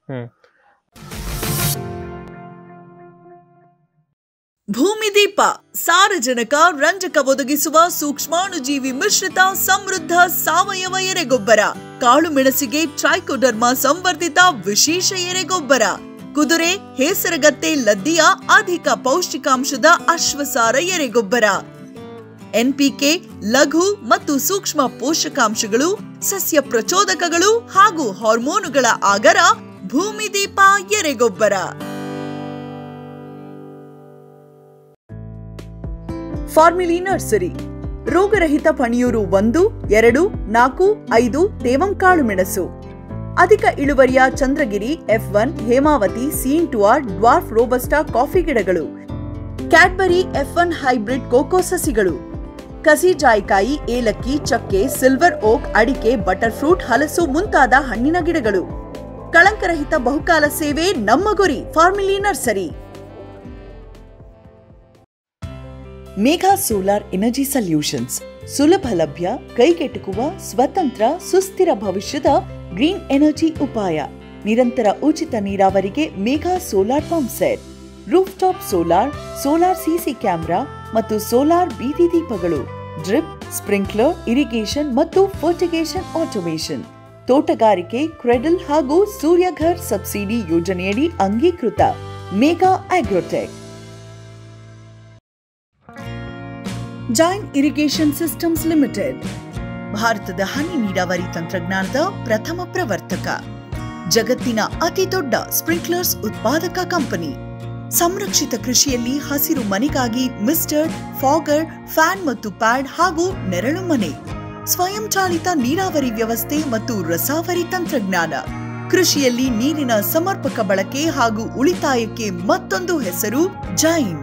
S8: ಭೂಮಿದೀಪ ಸಾರಜನಕ ರಂಜಕ ಒದಗಿಸುವ ಸೂಕ್ಷ್ಮಾಣುಜೀವಿ ಮಿಶ್ರಿತ ಸಮೃದ್ಧ ಸಾವಯವ ಎರೆಗೊಬ್ಬರ ಕಾಳು ಮೆಣಸಿಗೆ ಟ್ರೈಕೋಡರ್ಮಾ ಸಂವರ್ಧಿತ ವಿಶೇಷ ಎರೆಗೊಬ್ಬರ ಕುದುರೆ ಹೇಸರಗತ್ತೆ ಲದ್ದಿಯ ಅಧಿಕ ಪೌಷ್ಟಿಕಾಂಶದ ಅಶ್ವಸಾರ ಎರೆಗೊಬ್ಬರ ಎನ್ಪಿಕೆ ಲಘು ಮತ್ತು ಸೂಕ್ಷ್ಮ ಪೋಷಕಾಂಶಗಳು ಸಸ್ಯ ಪ್ರಚೋದಕಗಳು ಹಾಗೂ ಹಾರ್ಮೋನುಗಳ ಆಗರ ಭೂಮಿದೀಪ ಎರೆಗೊಬ್ಬರ ಫಾರ್ಮಿಲಿ ನರ್ಸರಿ ರೋಗರಹಿತ ಪಣಿಯೂರು ಒಂದು ಎರಡು ನಾಲ್ಕು ಐದು ತೇವಂಕಾಳು ಮೆಣಸು ಅಧಿಕ ಇಳುವರಿಯ ಚಂದ್ರಗಿರಿ ಎಫ್ ಒನ್ ಹೇಮಾವತಿ ಸೀನ್ ಟುಆರ್ ಡ್ವಾರ್ಫ್ ರೋಬಸ್ಟಾ ಕಾಫಿ ಗಿಡಗಳು Cadbury F one hybrid cocoa ಸಸಿಗಳು ಕಸಿ ಜಾಯಿಕಾಯಿ ಏಲಕ್ಕಿ ಚಕ್ಕೆ ಸಿಲ್ವರ್ ಓಕ್ ಅಡಿಕೆ ಬಟರ್ ಫ್ರೂಟ್ ಹಲಸು ಮುಂತಾದ ಹಣ್ಣಿನ ಗಿಡಗಳು ಕಳಂಕರಹಿತ ಬಹುಕಾಲ ಸೇವೆ ನಮ್ಮ ಗುರಿ ಫಾರ್ಮಿಲಿ nursery Megha solar energy solutions ಸುಲಭ ಲಭ್ಯ ಕೈಗೆಟುಕುವ ಸ್ವತಂತ್ರ ಸುಸ್ಥಿರ ಭವಿಷ್ಯದ ಗ್ರೀನ್ ಎನರ್ಜಿ ಉಪಾಯ ನಿರಂತರ ಉಚಿತ ನೀರಾವರಿಗೆ Megha solar pump set roof top solar solar CC camera ಮತ್ತು ಸೋಲಾರ್ ಬೀದಿ ದೀಪಗಳು ಡ್ರಿಪ್ ಸ್ಪ್ರಿಂಕ್ಲರ್ ಇರಿಗೇಷನ್ ಮತ್ತು ಫರ್ಟಿಗೇಷನ್ ಆಟೋಮೇಷನ್ ತೋಟಗಾರಿಕೆ ಕ್ರೆಡಲ್ ಹಾಗೂ ಸೂರ್ಯಘರ್ ಸಬ್ಸಿಡಿ ಯೋಜನೆಯಡಿ ಅಂಗೀಕೃತ Megha agrotech Jain irrigation systems limited ಭಾರತದ ಹನಿ ನೀರಾವರಿ ತಂತ್ರಜ್ಞಾನದ ಪ್ರಥಮ ಪ್ರವರ್ತಕ ಜಗತ್ತಿನ ಅತಿ ದೊಡ್ಡ ಸ್ಪ್ರಿಂಕ್ಲರ್ಸ್ ಉತ್ಪಾದಕ ಕಂಪನಿ ಸಂರಕ್ಷಿತ ಕೃಷಿಯಲ್ಲಿ ಹಸಿರು ಮನೆಗಾಗಿ ಮಿಸ್ಟರ್ ಫಾಗರ್ ಫ್ಯಾನ್ ಮತ್ತು ಪ್ಯಾಡ್ ಹಾಗೂ ನೆರಳು ಮನೆ ಸ್ವಯಂಚಾಲಿತ ನೀರಾವರಿ ವ್ಯವಸ್ಥೆ ಮತ್ತು ರಸಾವರಿ ತಂತ್ರಜ್ಞಾನ ಕೃಷಿಯಲ್ಲಿ ನೀರಿನ ಸಮರ್ಪಕ ಬಳಕೆ ಹಾಗೂ ಉಳಿತಾಯಕ್ಕೆ ಮತ್ತೊಂದು ಹೆಸರು ಜೈನ್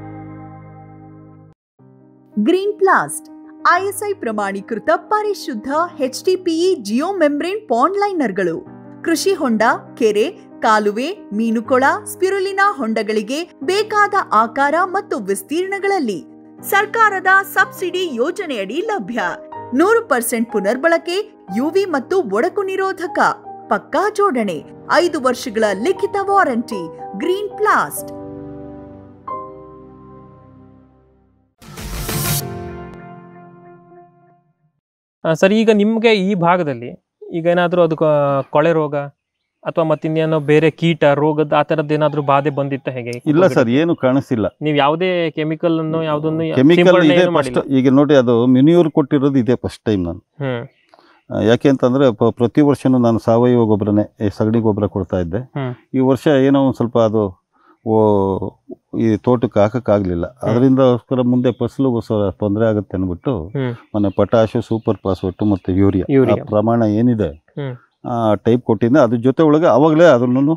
S8: ಗ್ರೀನ್ ಪ್ಲಾಸ್ಟ್ ಐಎಸ್ಐ ಪ್ರಮಾಣೀಕೃತ ಪರಿಶುದ್ಧ ಎಚ್ಡಿಪಿಇ ಜಿಯೋ ಮೆಂಬ್ರೇನ್ ಪಾಂಡ್ ಲೈನರ್ಗಳು ಕೃಷಿ ಹೊಂಡ ಕೆರೆ ಕಾಲುವೆ ಮೀನುಕೊಳ ಸ್ಪಿರುಲಿನಾ ಹೊಂಡಗಳಿಗೆ ಬೇಕಾದ ಆಕಾರ ಮತ್ತು ವಿಸ್ತೀರ್ಣಗಳಲ್ಲಿ ಸರ್ಕಾರದ ಸಬ್ಸಿಡಿ ಯೋಜನೆಯಡಿ ಲಭ್ಯ ನೂರು ಪರ್ಸೆಂಟ್ ಪುನರ್ಬಳಕೆ ಯುವಿ ಮತ್ತು ಒಡಕು ನಿರೋಧಕ ಪಕ್ಕಾ ಜೋಡಣೆ ಐದು ವರ್ಷಗಳ ಲಿಖಿತ ವಾರಂಟಿ ಗ್ರೀನ್ ಪ್ಲಾಸ್ಟ್
S2: ಆ, ಸರ್ ಈಗ ನಿಮಗೆ ಈ ಭಾಗದಲ್ಲಿ ಈಗ ಏನಾದರೂ ಅದು ಕ- ಕೊಳೆ ರೋಗ ಅಥವಾ ಮತ್ತಿನ್ನೇನೋ ಬೇರೆ ಕೀಟ ರೋಗದ ಆ ಥರದ್ದು ಏನಾದರೂ ಬಾಧೆ ಬಂದಿತ್ತ ಹೇಗೆ
S3: ಇಲ್ಲ ಸರ್ ಏನು ಕಾಣಿಸ್ತಿಲ್ಲ
S2: ನೀವು ಯಾವುದೇ ಕೆಮಿಕಲ್ ಅನ್ನು ಯಾವುದನ್ನು
S3: ಕೆಮಿಕಲ್
S2: ಸಿಂಪಡಣೆ
S3: ಇದೆ
S2: ಏನು
S3: ಫಸ್ಟ್
S2: ಮಾಡಿಲ್ಲ
S3: ಈಗ ನೋಡಿ ಅದು ಮಿನಿಯೂರ್ ಕೊಟ್ಟಿರೋದು ಇದೆ ಫಸ್ಟ್ ಟೈಮ್ ನಾನು
S2: ಹ್ಮ್
S3: ಆ, ಯಾಕೆ ಅಂತಂದ್ರೆ ಪ- ಪ್ರತಿ ವರ್ಷನೂ ನಾನು ಸಾವಯವ ಗೊಬ್ಬರನೇ ಈ ಸಗಣಿ ಗೊಬ್ಬರ ಕೊಡ್ತಾ ಇದ್ದೆ
S2: ಹ್ಮ್.
S3: ಈ ವರ್ಷ ಏನೋ ಒಂದು ಸ್ವಲ್ಪ ಅದು ಓ ಈ ತೋಟಕ್ಕೆ ಹಾಕಕ್ಕಾಗ್ಲಿಲ್ಲ ಅದರಿಂದಗೋಸ್ಕರ ಮುಂದೆ ಫಸಲು ತೊಂದರೆ ಆಗುತ್ತೆ ಅಂದ್ಬಿಟ್ಟು
S2: ಹ್ಮ್.
S3: ಮೊನ್ನೆ ಪಟಾಶು ಸೂಪರ್ ಫಾಸ್ಫೇಟು ಮತ್ತು ಯೂರಿಯಾ
S2: ಯೂರಿಯಾ.
S3: ಆ ಪ್ರಮಾಣ ಏನಿದೆ
S2: ಹ್ಮ್.
S3: ಆ ಟೈಪ್ ಕೊಟ್ಟಿದ್ದೆ ಅದ್ರ ಜೊತೆ ಒಳಗೆ ಅವಾಗಲೇ ಅದನ್ನು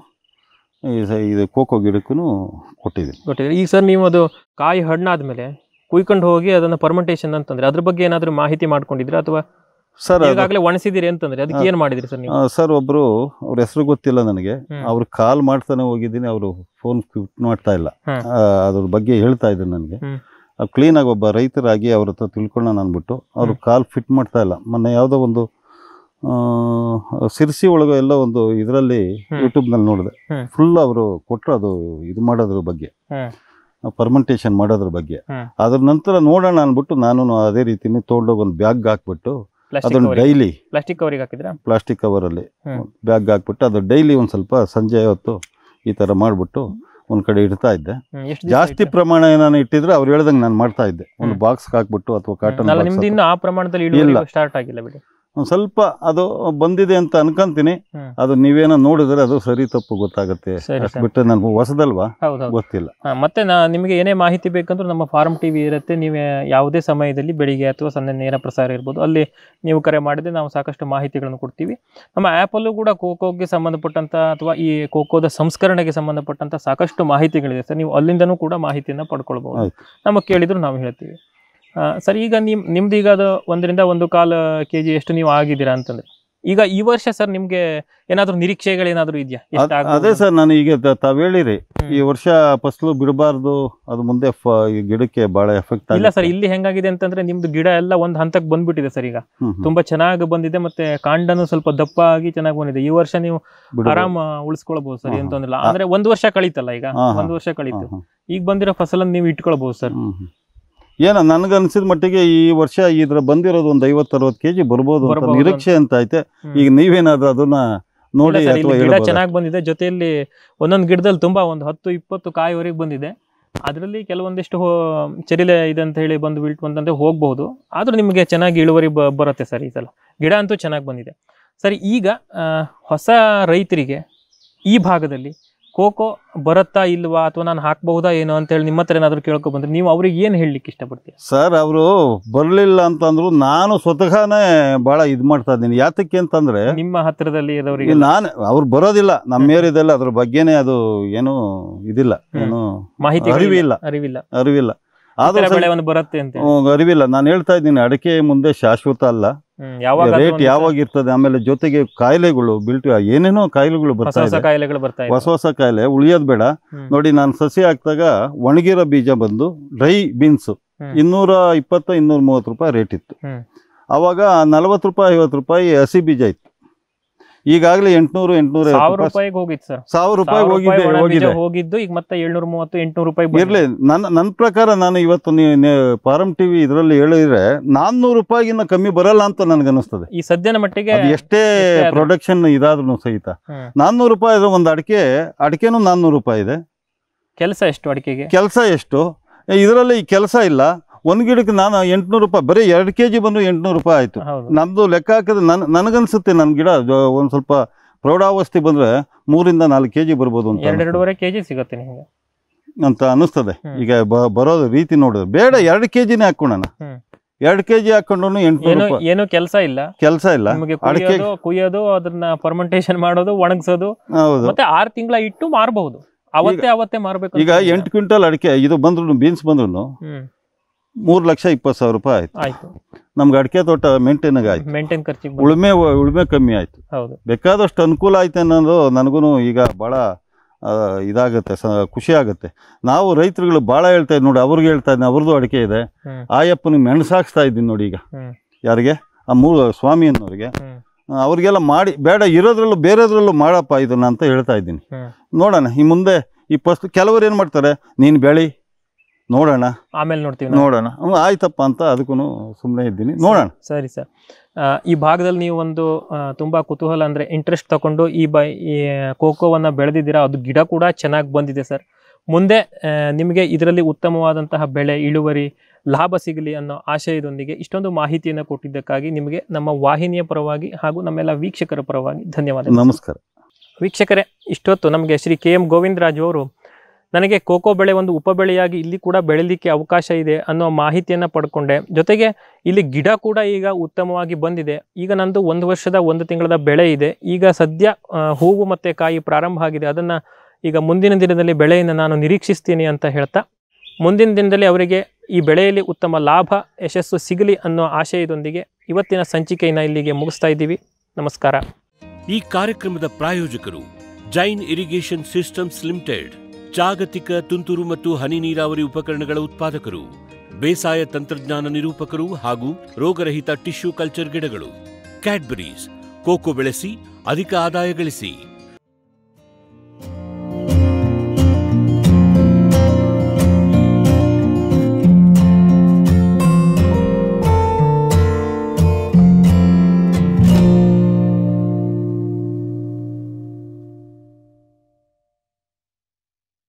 S3: ಇದು ಕೋಕೋ ಗಿಡಕ್ಕೂ ಕೊಟ್ಟಿದ್ದೀನಿ
S2: ಗೊತ್ತಿದೆ ಈಗ ಸರ್ ನೀವು ಅದು ಕಾಯಿ ಹಣ್ಣಾದ್ಮೇಲೆ ಕುಯ್ಕೊಂಡು ಹೋಗಿ ಅದನ್ನ ಪರ್ಮೆಂಟೇಷನ್ ಅಂತಂದ್ರೆ ಅದ್ರ ಬಗ್ಗೆ ಏನಾದರೂ ಮಾಹಿತಿ ಮಾಡ್ಕೊಂಡಿದ್ರೆ ಅಥವಾ
S3: ಸರ್ ಅದು
S2: ಈಗಾಗಲೇ ಒಣಸಿದಿರಿ ಅಂತಂದ್ರೆ ಅದಕ್ಕೆ ಏನ್ ಮಾಡಿದ್ರಿ ಸರ್ ನೀವು
S3: ಆ, ಸರ್ ಒಬ್ರು ಅವ್ರ ಹೆಸರು ಗೊತ್ತಿಲ್ಲ ನನಗೆ
S2: ಹ್ಮ್.
S3: ಅವ್ರು ಕಾಲ್ ಮಾಡ್ತಾನೆ ಹೋಗಿದ್ದೀನಿ ಅವರು ಫೋನ್ ಪಿಕ್ ಮಾಡ್ತಾ ಇಲ್ಲ
S2: ಹ್ಮ್.
S3: ಆ, ಅದ್ರ ಬಗ್ಗೆ ಹೇಳ್ತಾ ಇದ್ರು ನನಗೆ
S2: ಹ್ಮ್.
S3: ಕ್ಲೀನಾಗಿ ಒಬ್ಬ ರೈತರಾಗಿ ಅವ್ರ ಹತ್ರ ತಿಳ್ಕೊಳ್ಳೋಣ ಅಂದ್ಬಿಟ್ಟು ಅವರು ಕಾಲ್ ಫಿಟ್ ಮಾಡ್ತಾ ಇಲ್ಲ ಮೊನ್ನೆ ಯಾವುದೋ ಒಂದು ಆ, ಸಿರ್ಸಿ ಒಳಗೆ ಎಲ್ಲ ಒಂದು ಇದರಲ್ಲಿ
S2: ಹ್ಮ್.
S3: ಯೂಟ್ಯೂಬ್ನಲ್ಲಿ ನೋಡಿದೆ
S2: ಹ್ಮ್.
S3: ಫುಲ್ ಅವರು ಕೊಟ್ಟರು ಅದು ಇದು ಮಾಡೋದ್ರ ಬಗ್ಗೆ
S2: ಹ್ಮ್.
S3: ಪರ್ಮೆಂಟೇಷನ್ ಮಾಡೋದ್ರ ಬಗ್ಗೆ
S2: ಹ್ಮ್.
S3: ಅದ್ರ ನಂತರ ನೋಡೋಣ ಅಂದ್ಬಿಟ್ಟು ನಾನು ಅದೇ ರೀತಿನೇ ತೊಗೊಂಡೋಗಿ ಒಂದು ಬ್ಯಾಗ್ ಹಾಕ್ಬಿಟ್ಟು
S2: ಪ್ಲಾಸ್ಟಿಕ್
S3: ಅದನ್ನು ಡೈಲಿ
S2: ಪ್ಲಾಸ್ಟಿಕ್ ಕವರಿಗೆ ಹಾಕಿದ್ರಾ
S3: ಪ್ಲಾಸ್ಟಿಕ್ ಕವರಲ್ಲಿ
S2: ಹ್ಮ್.
S3: ಬ್ಯಾಗ್ ಹಾಕ್ಬಿಟ್ಟು ಅದು ಡೈಲಿ ಒಂದು ಸ್ವಲ್ಪ ಸಂಜೆ ಹೊತ್ತು ಈ ಥರ ಮಾಡಿಬಿಟ್ಟು ಒಂದು ಕಡೆ ಇಡ್ತಾ ಇದ್ದೆ
S2: ಹ್ಮ್, ಎಷ್ಟು ದಿವ್ಸ
S3: ಜಾಸ್ತಿ
S2: ಇಟ್ರಿ?
S3: ಪ್ರಮಾಣ ಏನಾನ ಇಟ್ಟಿದ್ರೆ ಅವ್ರು ಹೇಳ್ದಂಗೆ ನಾನು ಮಾಡ್ತಾ ಇದ್ದೆ ಒಂದು
S2: ಹ್ಮ್.
S3: ಬಾಕ್ಸ್ ಹಾಕ್ಬಿಟ್ಟು ಅಥವಾ ಕಾಟನ್
S2: ಅಲ್ಲ ನಿಮ್ದು ಇನ್ನು ಆ ಪ್ರಮಾಣದಲ್ಲಿ ಇಳುವರಿ ಸ್ಟಾರ್ಟ್ ಆಗಿಲ್ಲ ಬಿಡಿ
S3: ಒಂದು ಸ್ವಲ್ಪ ಅದು ಬಂದಿದೆ ಅಂತ ಅನ್ಕೊಂತೀನಿ
S2: ಹ್ಮ್.
S3: ಅದು ನೀವೇನೋ ನೋಡಿದ್ರೆ ಅದು ಸರಿ ತಪ್ಪು ಗೊತ್ತಾಗುತ್ತೆ
S2: ಸರಿ,
S3: ಅಷ್ಟು
S2: ಸರಿ.
S3: ಬಿಟ್ಟರೆ ನನಗೆ ಹೊಸದಲ್ವಾ
S2: ಹೌದೌದು
S3: ಗೊತ್ತಿಲ್ಲ
S2: ಹಾ, ಮತ್ತೆ ನಾ ನಿಮಗೆ ಏನೇ ಮಾಹಿತಿ ಬೇಕಂದ್ರೂ ನಮ್ಮ ಫಾರ್ಮ್ ಟಿವಿ ಇರುತ್ತೆ ನೀವು ಯಾವುದೇ ಸಮಯದಲ್ಲಿ ಬೆಳಿಗ್ಗೆ ಅಥವಾ ಸಂಜೆ ನೇರ ಪ್ರಸಾರ ಇರ್ಬೋದು ಅಲ್ಲಿ ನೀವು ಕರೆ ಮಾಡಿದ್ರೆ ನಾವು ಸಾಕಷ್ಟು ಮಾಹಿತಿಗಳನ್ನು ಕೊಡ್ತೀವಿ ನಮ್ಮ ಆ್ಯಪಲ್ಲೂ ಕೂಡ ಖೋಖೋಗೆ ಸಂಬಂಧಪಟ್ಟಂತ ಅಥವಾ ಈ ಖೋಖೋದ ಸಂಸ್ಕರಣೆಗೆ ಸಂಬಂಧಪಟ್ಟಂತ ಸಾಕಷ್ಟು ಮಾಹಿತಿಗಳಿದೆ ಸರ್ ನೀವು ಅಲ್ಲಿಂದನೂ ಕೂಡ ಮಾಹಿತಿಯನ್ನು ಪಡ್ಕೊಳ್ಬಹುದು
S3: ಆಯ್ತು.
S2: ನಮಗೆ ಕೇಳಿದ್ರು ನಾವು ಹೇಳ್ತೀವಿ ಆ, ಸರ್ ಈಗ ನಿಮ್ ನಿಮ್ದು ಈಗ ಅದು ಒಂದರಿಂದ ಒಂದು ಕಾಲು ಕೆ ಜಿ ಎಷ್ಟು ನೀವು ಆಗಿದ್ದೀರಾ ಅಂತಂದ್ರೆ ಈಗ ಈ ವರ್ಷ ಸರ್ ನಿಮ್ಗೆ ಏನಾದರೂ ನಿರೀಕ್ಷೆಗಳೇನಾದರೂ ಇದೆಯಾ
S3: ಅದ್-
S2: ಎಷ್ಟು
S3: ಅದೇ
S2: ಆಗ್ಬೋದು?
S3: ಸರ್ ನಾನು ಈಗ ತ- ತಾವ್ ಹೇಳಿರಿ
S2: ಹ್ಮ್.
S3: ಈ ವರ್ಷ ಫಸಲು ಬಿಡಬಾರ್ದು ಅದು ಮುಂದೆ ಫ- ಈ ಗಿಡಕ್ಕೆ ಬಹಳ ಎಫೆಕ್ಟ್
S2: ಇಲ್ಲ ಸರ್ ಇಲ್ಲಿ ಹೆಂಗಾಗಿದೆ ಅಂತಂದ್ರೆ ನಿಮ್ದು ಗಿಡ ಎಲ್ಲ ಒಂದ್ ಹಂತಕ್ಕೆ ಬಂದ್ಬಿಟ್ಟಿದೆ ಸರ್ ಈಗ ತುಂಬಾ ಚೆನ್ನಾಗಿ ಬಂದಿದೆ ಮತ್ತೆ ಕಾಂಡನು ಸ್ವಲ್ಪ ದಪ್ಪ ಆಗಿ ಚೆನ್ನಾಗಿ ಬಂದಿದೆ ಈ ವರ್ಷ ನೀವು ಆರಾಮ ಉಳಿಸ್ಕೊಳ್ಬಹುದು ಸರ್
S3: ಹಾ,
S2: ಏನ್
S3: ಹಾ.
S2: ತೊಂದ್ರೆ ಇಲ್ಲ ಅಂದ್ರೆ ಒಂದ್ ವರ್ಷ ಕಳೀತಲ್ಲ ಈಗ
S3: ಹಾ, ಹಾ.
S2: ಒಂದ್ ವರ್ಷ ಕಳೀತು ಈಗ ಬಂದಿರೋ ಫಸಲನ್ನ ನೀವು ಇಟ್ಕೊಳ್ಬಹುದು ಸರ್
S3: ಏನೋ ನನ್ಗನ್ಸಿದ ಮಟ್ಟಿಗೆ ಈ ವರ್ಷ ಇದ್ರ ಬಂದಿರೋದು ಒಂದು ಐವತ್ತು ಅರವತ್ತು ಕೆಜಿ ಬರ್ಬೋದು ಅಂತ
S2: ಬರ್ಬೋದು
S3: ನಿರೀಕ್ಷೆ ಅಂತ ಐತೆ
S2: ಹ್ಮ್.
S3: ಈಗ ನೀವೇನಾದ್ರೂ ಅದನ್ನ ನೋಡಿ
S2: ಇಲ್ಲ sir,
S3: ಅಥವಾ
S2: ಇಲ್ಲಿ ಗಿಡ
S3: ಹೇಳ್ಬೋದಾ?
S2: ಚೆನ್ನಾಗಿ ಬಂದಿದೆ ಜೊತೆಯಲ್ಲಿ ಒಂದೊಂದು ಗಿಡದಲ್ಲಿ ತುಂಬಾ ಒಂದು ಹತ್ತು ಇಪ್ಪತ್ತು ಕಾಯಿವರೆಗೆ ಬಂದಿದೆ ಅದರಲ್ಲಿ ಕೆಲವೊಂದಿಷ್ಟು ಹೋ- ಚರಿಲೆ ಇದೆ ಅಂತ ಹೇಳಿ ಬಂದು ಬೀಳ್ತು ಅಂತಂದ್ರೆ ಹೋಗ್ಬಹುದು ಆದ್ರೂ ನಿಮಗೆ ಚೆನ್ನಾಗಿ ಇಳುವರಿ ಬ- ಬರುತ್ತೆ ಸರ್ ಈ ಸಲ ಗಿಡ ಅಂತೂ ಚೆನ್ನಾಗಿ ಬಂದಿದೆ ಸರಿ ಈಗ ಆ, ಹೊಸ ರೈತರಿಗೆ ಈ ಭಾಗದಲ್ಲಿ ಕೋಕೋ ಬರುತ್ತಾ ಇಲ್ವಾ ಅಥವಾ ನಾನು ಹಾಕಬಹುದಾ ಏನೋ ಅಂತ ಹೇಳಿ ನಿಮ್ಮ ಹತ್ರ ಏನಾದ್ರು ಕೇಳ್ಕೊ ಬಂದ್ರೆ ನೀವು ಅವ್ರಿಗೆ ಏನು ಹೇಳಲಿಕ್ಕೆ ಇಷ್ಟಪಡ್ತೀರಾ
S3: ಸರ್ ಅವರು ಬರ್ಲಿಲ್ಲ ಅಂತಂದ್ರು ನಾನು ಸ್ವತಃನೇ ಬಹಳ ಇದ್ ಮಾಡ್ತಾ ಇದ್ದೀನಿ ಯಾತಕ್ಕೆ ಅಂತಂದ್ರೆ
S2: ನಿಮ್ಮ ಹತ್ರದಲ್ಲಿ ಇರೋರಿಗೆ
S3: ಈಗ ನಾನು ಅವ್ರು ಬರೋದಿಲ್ಲ ನಮ್ಮ ಏರಿಯಾದಲ್ಲಿ ಅದ್ರ ಬಗ್ಗೆನೇ ಅದು ಏನು ಇದಿಲ್ಲ
S2: ಹ್ಮ್.
S3: ಏನು
S2: ಮಾಹಿತಿ
S3: ಅರಿವಿಲ್ಲ.
S2: ಅರಿವಿಲ್ಲ
S3: ಅರಿವಿಲ್ಲ
S2: ಈ
S3: ಆದ್ರೂ
S2: ಥರ
S3: ಸ್ವಲ್ಪ-
S2: ಬೆಳೆ ಒಂದು ಬರುತ್ತೆ ಅಂತ ಹೇಳಿ.
S3: ಹ್ಮ್, ಅರಿವಿಲ್ಲ ನಾನು ಹೇಳ್ತಾ ಇದ್ದೀನಿ ಅಡಿಕೆ ಮುಂದೆ ಶಾಶ್ವತ ಅಲ್ಲ
S2: ಹ್ಮ್, ಯಾವಾಗ ಅದು
S3: ರೇಟ್
S2: ಒಂದು
S3: ಯಾವಾಗ ಇರ್ತದೆ ಆಮೇಲೆ ಜೊತೆಗೆ ಕಾಯಿಲೆಗಳು ಬಿಲ್ಟು ಏನೇನೋ ಕಾಯಿಲೆಗಳು
S2: ಹೊಸ
S3: ಬರ್ತಾ
S2: ಹೊಸ
S3: ಇದೆ
S2: ಕಾಯಿಲೆಗಳು ಬರ್ತಾ ಇದೆ
S3: ಹೊಸ ಹೊಸ ಕಾಯಿಲೆ ಉಳಿಯೋದು ಬೇಡ
S2: ಹ್ಮ್.
S3: ನೋಡಿ ನಾನು ಸಸಿ ಹಾಕಿದಾಗ ಒಣಗಿರೋ ಬೀಜ ಬಂದು ಡ್ರೈ ಬೀನ್ಸ್
S2: ಹ್ಮ್.
S3: ಇನ್ನೂರ ಇಪ್ಪತ್ತು ಇನ್ನೂರ ಮೂವತ್ತು ರೂಪಾಯಿ ರೇಟ್ ಇತ್ತು
S2: ಹ್ಮ್.
S3: ಅವಾಗ ನಲವತ್ತು ರೂಪಾಯಿ ಐವತ್ತು ರೂಪಾಯಿ ಹಸಿ ಬೀಜ ಇತ್ತು ಈಗಾಗಲೇ ಎಂಟ್ನೂರು ಎಂಟ್ನೂರ
S2: ಸಾವಿರ ರೂಪಾಯಿಗೆ ಹೋಗಿತ್ತು ಸರ್
S3: ಸಾವಿರ ರೂಪಾಯಿ ಹೋಗಿದೆ
S2: ಒಣ ಬೀಜ
S3: ಹೋಗಿದೆ
S2: ಹೋಗಿದ್ದು ಈಗ ಮತ್ತೆ ಏಳ್ನೂರ ಮೂವತ್ತು ಎಂಟ್ನೂರು ರೂಪಾಯಿ
S3: ಇರ್ಲಿ ನನ್ನ ನನ್ನ ಪ್ರಕಾರ ನಾನು ಇವತ್ತು ನೀವು ಫಾರಂ ಟಿವಿ ಇದರಲ್ಲಿ ಹೇಳಿದ್ರೆ ನಾನ್ನೂರು ರೂಪಾಯಿಗಿನ್ನ ಕಮ್ಮಿ ಬರಲ್ಲ ಅಂತ ನನಗೆ ಅನಿಸ್ತದೆ
S2: ಈ ಸದ್ಯನ ಮಟ್ಟಿಗೆ
S3: ಅದು ಎಷ್ಟೇ
S2: ಎಷ್ಟೇ ಆದ್ರೂ.
S3: ಪ್ರೊಡಕ್ಷನ್ ಇದಾದ್ರೂ ಸಹಿತ
S2: ಹ್ಮ್.
S3: ನಾನ್ನೂರು ರೂಪಾಯಿ ಇದೆ ಒಂದು ಅಡಿಕೆ ಅಡಿಕೆನೂ ನಾನ್ನೂರು ರೂಪಾಯಿ ಇದೆ
S2: ಕೆಲಸ ಎಷ್ಟು ಅಡಿಕೆಗೆ
S3: ಕೆಲಸ ಎಷ್ಟು ಇದರಲ್ಲಿ ಕೆಲಸ ಇಲ್ಲ ಒಂದು ಗಿಡಕ್ಕೆ ನಾನು ಎಂಟುನೂರು ರೂಪಾಯಿ ಬರೀ ಎರಡು ಕೆ ಜಿ ಬಂದು ಎಂಟುನೂರು ರೂಪಾಯಿ ಆಯಿತು
S2: ಹೌದು
S3: ನಮ್ಮದು ಲೆಕ್ಕ ಹಾಕಿದ್ರೆ ನನ್ ನನಗನ್ಸುತ್ತೆ ನನ್ನ ಗಿಡ ಒಂದು ಸ್ವಲ್ಪ ಪ್ರೌಢಾವಸ್ಥೆ ಬಂದರೆ ಮೂರಿಂದ ನಾಲ್ಕು ಕೆ ಜಿ ಬರ್ಬೋದು ಅಂತ
S2: ಎರಡೆರಡೂವರೆ ಕೆಜಿ ಸಿಗುತ್ತೆ ನಿಮಗೆ
S3: ಅಂತ ಅನ್ನಿಸ್ತದೆ
S2: ಹ್ಮ್.
S3: ಈಗ ಬ- ಬರೋದು ರೀತಿ ನೋಡಿದ್ರೆ ಬೇಡ ಎರಡು ಕೆ ಜಿನೇ ಹಾಕೋಣ
S2: ಹ್ಮ್.
S3: ಎರಡು ಕೆ ಜಿ ಹಾಕೊಂಡು ಎಂಟುನೂರು
S2: ಏನು
S3: ರೂಪಾಯಿ
S2: ಏನು ಕೆಲಸ ಇಲ್ಲ
S3: ಕೆಲಸ ಇಲ್ಲ
S2: ನಿಮಗೆ
S3: ಅಡಿಕೆ
S2: ಕುಯ್ಯೋದು ಕುಯ್ಯೋದು ಅದನ್ನ ಫರ್ಮೆಂಟೇಶನ್ ಮಾಡೋದು ಒಣಗಿಸೋದು
S3: ಹೌದು
S2: ಮತ್ತೆ ಆರು ತಿಂಗಳ ಇಟ್ಟು ಮಾರಬಹುದು ಅವತ್ತೇ ಅವತ್ತೇ ಮಾರ್ಬೇಕು
S3: ಈಗ ಎಂಟು ಕ್ವಿಂಟಲ್ ಅಡಿಕೆ ಇದು ಬಂದ್ರು ಬೀನ್ಸ್ ಬಂದ್ರು
S2: ಹ್ಮ್
S3: ಮೂರು ಲಕ್ಷ ಇಪ್ಪತ್ತು ಸಾವಿರ ರೂಪಾಯಿ ಆಯ್ತು
S2: ಆಯ್ತು
S3: ನಮ್ಗೆ ಅಡಿಕೆ ತೋಟ ಮೇಂಟೈನಾಗ ಆಯ್ತು
S2: ಮೇಂಟೈನ್ ಖರ್ಚಿಗೆ ಬಂತು.
S3: ಉಳುಮೆ ಉಳುಮೆ ಕಮ್ಮಿ ಆಯ್ತು
S2: ಹೌದು
S3: ಬೇಕಾದಷ್ಟು ಅನುಕೂಲ ಆಯ್ತು ಅನ್ನೋದು ನನಗೂ ಈಗ ಭಾಳ ಆ, ಇದಾಗುತ್ತೆ ಸ ಖುಷಿ ಆಗುತ್ತೆ ನಾವು ರೈತರುಗಳು ಭಾಳ ಹೇಳ್ತಾ ಇದ್ದೀವಿ ನೋಡಿ ಅವ್ರಿಗೆ ಹೇಳ್ತಾ ಇದ್ದೀನಿ ಅವ್ರದ್ದು ಅಡಿಕೆ ಇದೆ
S2: ಹ್ಮ್.
S3: ಆಯಪ್ಪನಿಗೆ ಮೆಣಸಾಕ್ಸ್ತಾ ಇದ್ದೀನಿ ನೋಡಿ ಈಗ
S2: ಹ್ಮ್.
S3: ಯಾರಿಗೆ ಆ ಮೂರು ಸ್ವಾಮಿ ಅನ್ನೋರಿಗೆ
S2: ಹ್ಮ್.
S3: ಆ, ಅವ್ರಿಗೆಲ್ಲ ಮಾಡಿ ಬೇಡ ಇರೋದ್ರಲ್ಲೂ ಬೇರೆದ್ರಲ್ಲೂ ಮಾಡಪ್ಪ ಇದನ್ನ ಅಂತ ಹೇಳ್ತಾ ಇದ್ದೀನಿ
S2: ಹ್ಮ್.
S3: ನೋಡೋಣ ಈ ಮುಂದೆ ಈ ಫಸ್ಟ್ ಕೆಲವರು ಏನು ಮಾಡ್ತಾರೆ ನೀನು ಬೆಳಿ ನೋಡೋಣ
S2: ಆಮೇಲೆ ನೋಡ್ತೀವಿ ನಾವು.
S3: ನೋಡೋಣ ಹ್ಞೂ ಆಯ್ತಪ್ಪ ಅಂತ ಅದಕ್ಕೂ ಸುಮ್ಮನೆ ಇದ್ದೀನಿ ನೋಡೋಣ
S2: ಸರಿ ಸರ್ ಆ, ಈ ಭಾಗದಲ್ಲಿ ನೀವು ಒಂದು ಆ, ತುಂಬಾ ಕುತೂಹಲ ಅಂದ್ರೆ ಇಂಟ್ರೆಸ್ಟ್ ತಗೊಂಡು ಈ ಬ ಈ ಕೋಕೋವನ್ನ ಬೆಳೆದಿದ್ದೀರಾ ಅದು ಗಿಡ ಕೂಡ ಚೆನ್ನಾಗಿ ಬಂದಿದೆ ಸರ್ ಮುಂದೆ ಆ, ನಿಮಗೆ ಇದರಲ್ಲಿ ಉತ್ತಮವಾದಂತಹ ಬೆಳೆ ಇಳುವರಿ ಲಾಭ ಸಿಗಲಿ ಅನ್ನೋ ಆಶಯದೊಂದಿಗೆ ಇಷ್ಟೊಂದು ಮಾಹಿತಿಯನ್ನು ಕೊಟ್ಟಿದ್ದಕ್ಕಾಗಿ ನಿಮಗೆ ನಮ್ಮ ವಾಹಿನಿಯ ಪರವಾಗಿ ಹಾಗೂ ನಮ್ಮೆಲ್ಲ ವೀಕ್ಷಕರ ಪರವಾಗಿ ಧನ್ಯವಾದ
S3: ನಮಸ್ಕಾರ
S2: ವೀಕ್ಷಕರೇ ಇಷ್ಟೊತ್ತು ನಮಗೆ ಶ್ರೀ ಕೆ ಎಂ ಗೋವಿಂದರಾಜು ಅವರು ನನಗೆ ಕೋಕೋ ಬೆಳೆ ಒಂದು ಉಪಬೆಳೆಯಾಗಿ ಇಲ್ಲಿ ಕೂಡ ಬೆಳೀಲಿಕ್ಕೆ ಅವಕಾಶ ಇದೆ ಅನ್ನೋ ಮಾಹಿತಿಯನ್ನು ಪಡ್ಕೊಂಡೆ ಜೊತೆಗೆ ಇಲ್ಲಿ ಗಿಡ ಕೂಡ ಈಗ ಉತ್ತಮವಾಗಿ ಬಂದಿದೆ ಈಗ ನಂದು ಒಂದು ವರ್ಷದ ಒಂದು ತಿಂಗಳದ ಬೆಳೆ ಇದೆ ಈಗ ಸದ್ಯ ಆ, ಹೂವು ಮತ್ತು ಕಾಯಿ ಪ್ರಾರಂಭ ಆಗಿದೆ ಅದನ್ನು ಈಗ ಮುಂದಿನ ದಿನದಲ್ಲಿ ಬೆಳೆಯನ್ನು ನಾನು ನಿರೀಕ್ಷಿಸ್ತೀನಿ ಅಂತ ಹೇಳ್ತಾ ಮುಂದಿನ ದಿನದಲ್ಲಿ ಅವರಿಗೆ ಈ ಬೆಳೆಯಲ್ಲಿ ಉತ್ತಮ ಲಾಭ ಯಶಸ್ಸು ಸಿಗಲಿ ಅನ್ನೋ ಆಶಯದೊಂದಿಗೆ ಇವತ್ತಿನ ಸಂಚಿಕೆಯನ್ನು ಇಲ್ಲಿಗೆ ಮುಗಿಸ್ತಾ ಇದ್ದೀವಿ ನಮಸ್ಕಾರ
S1: ಈ ಕಾರ್ಯಕ್ರಮದ ಪ್ರಾಯೋಜಕರು ಜೈನ್ ಇರಿಗೇಷನ್ ಸಿಸ್ಟಮ್ಸ್ ಲಿಮಿಟೆಡ್ ಜಾಗತಿಕ ತುಂತುರು ಮತ್ತು ಹನಿ ನೀರಾವರಿ ಉಪಕರಣಗಳ ಉತ್ಪಾದಕರು ಬೇಸಾಯ ತಂತ್ರಜ್ಞಾನ ನಿರೂಪಕರು ಹಾಗೂ ರೋಗರಹಿತ ಟಿಶ್ಯೂ ಕಲ್ಚರ್ ಗಿಡಗಳು ಕ್ಯಾಡ್ಬರೀಸ್ ಕೋಕೋ ಬೆಳೆಸಿ ಅಧಿಕ ಆದಾಯ ಗಳಿಸಿ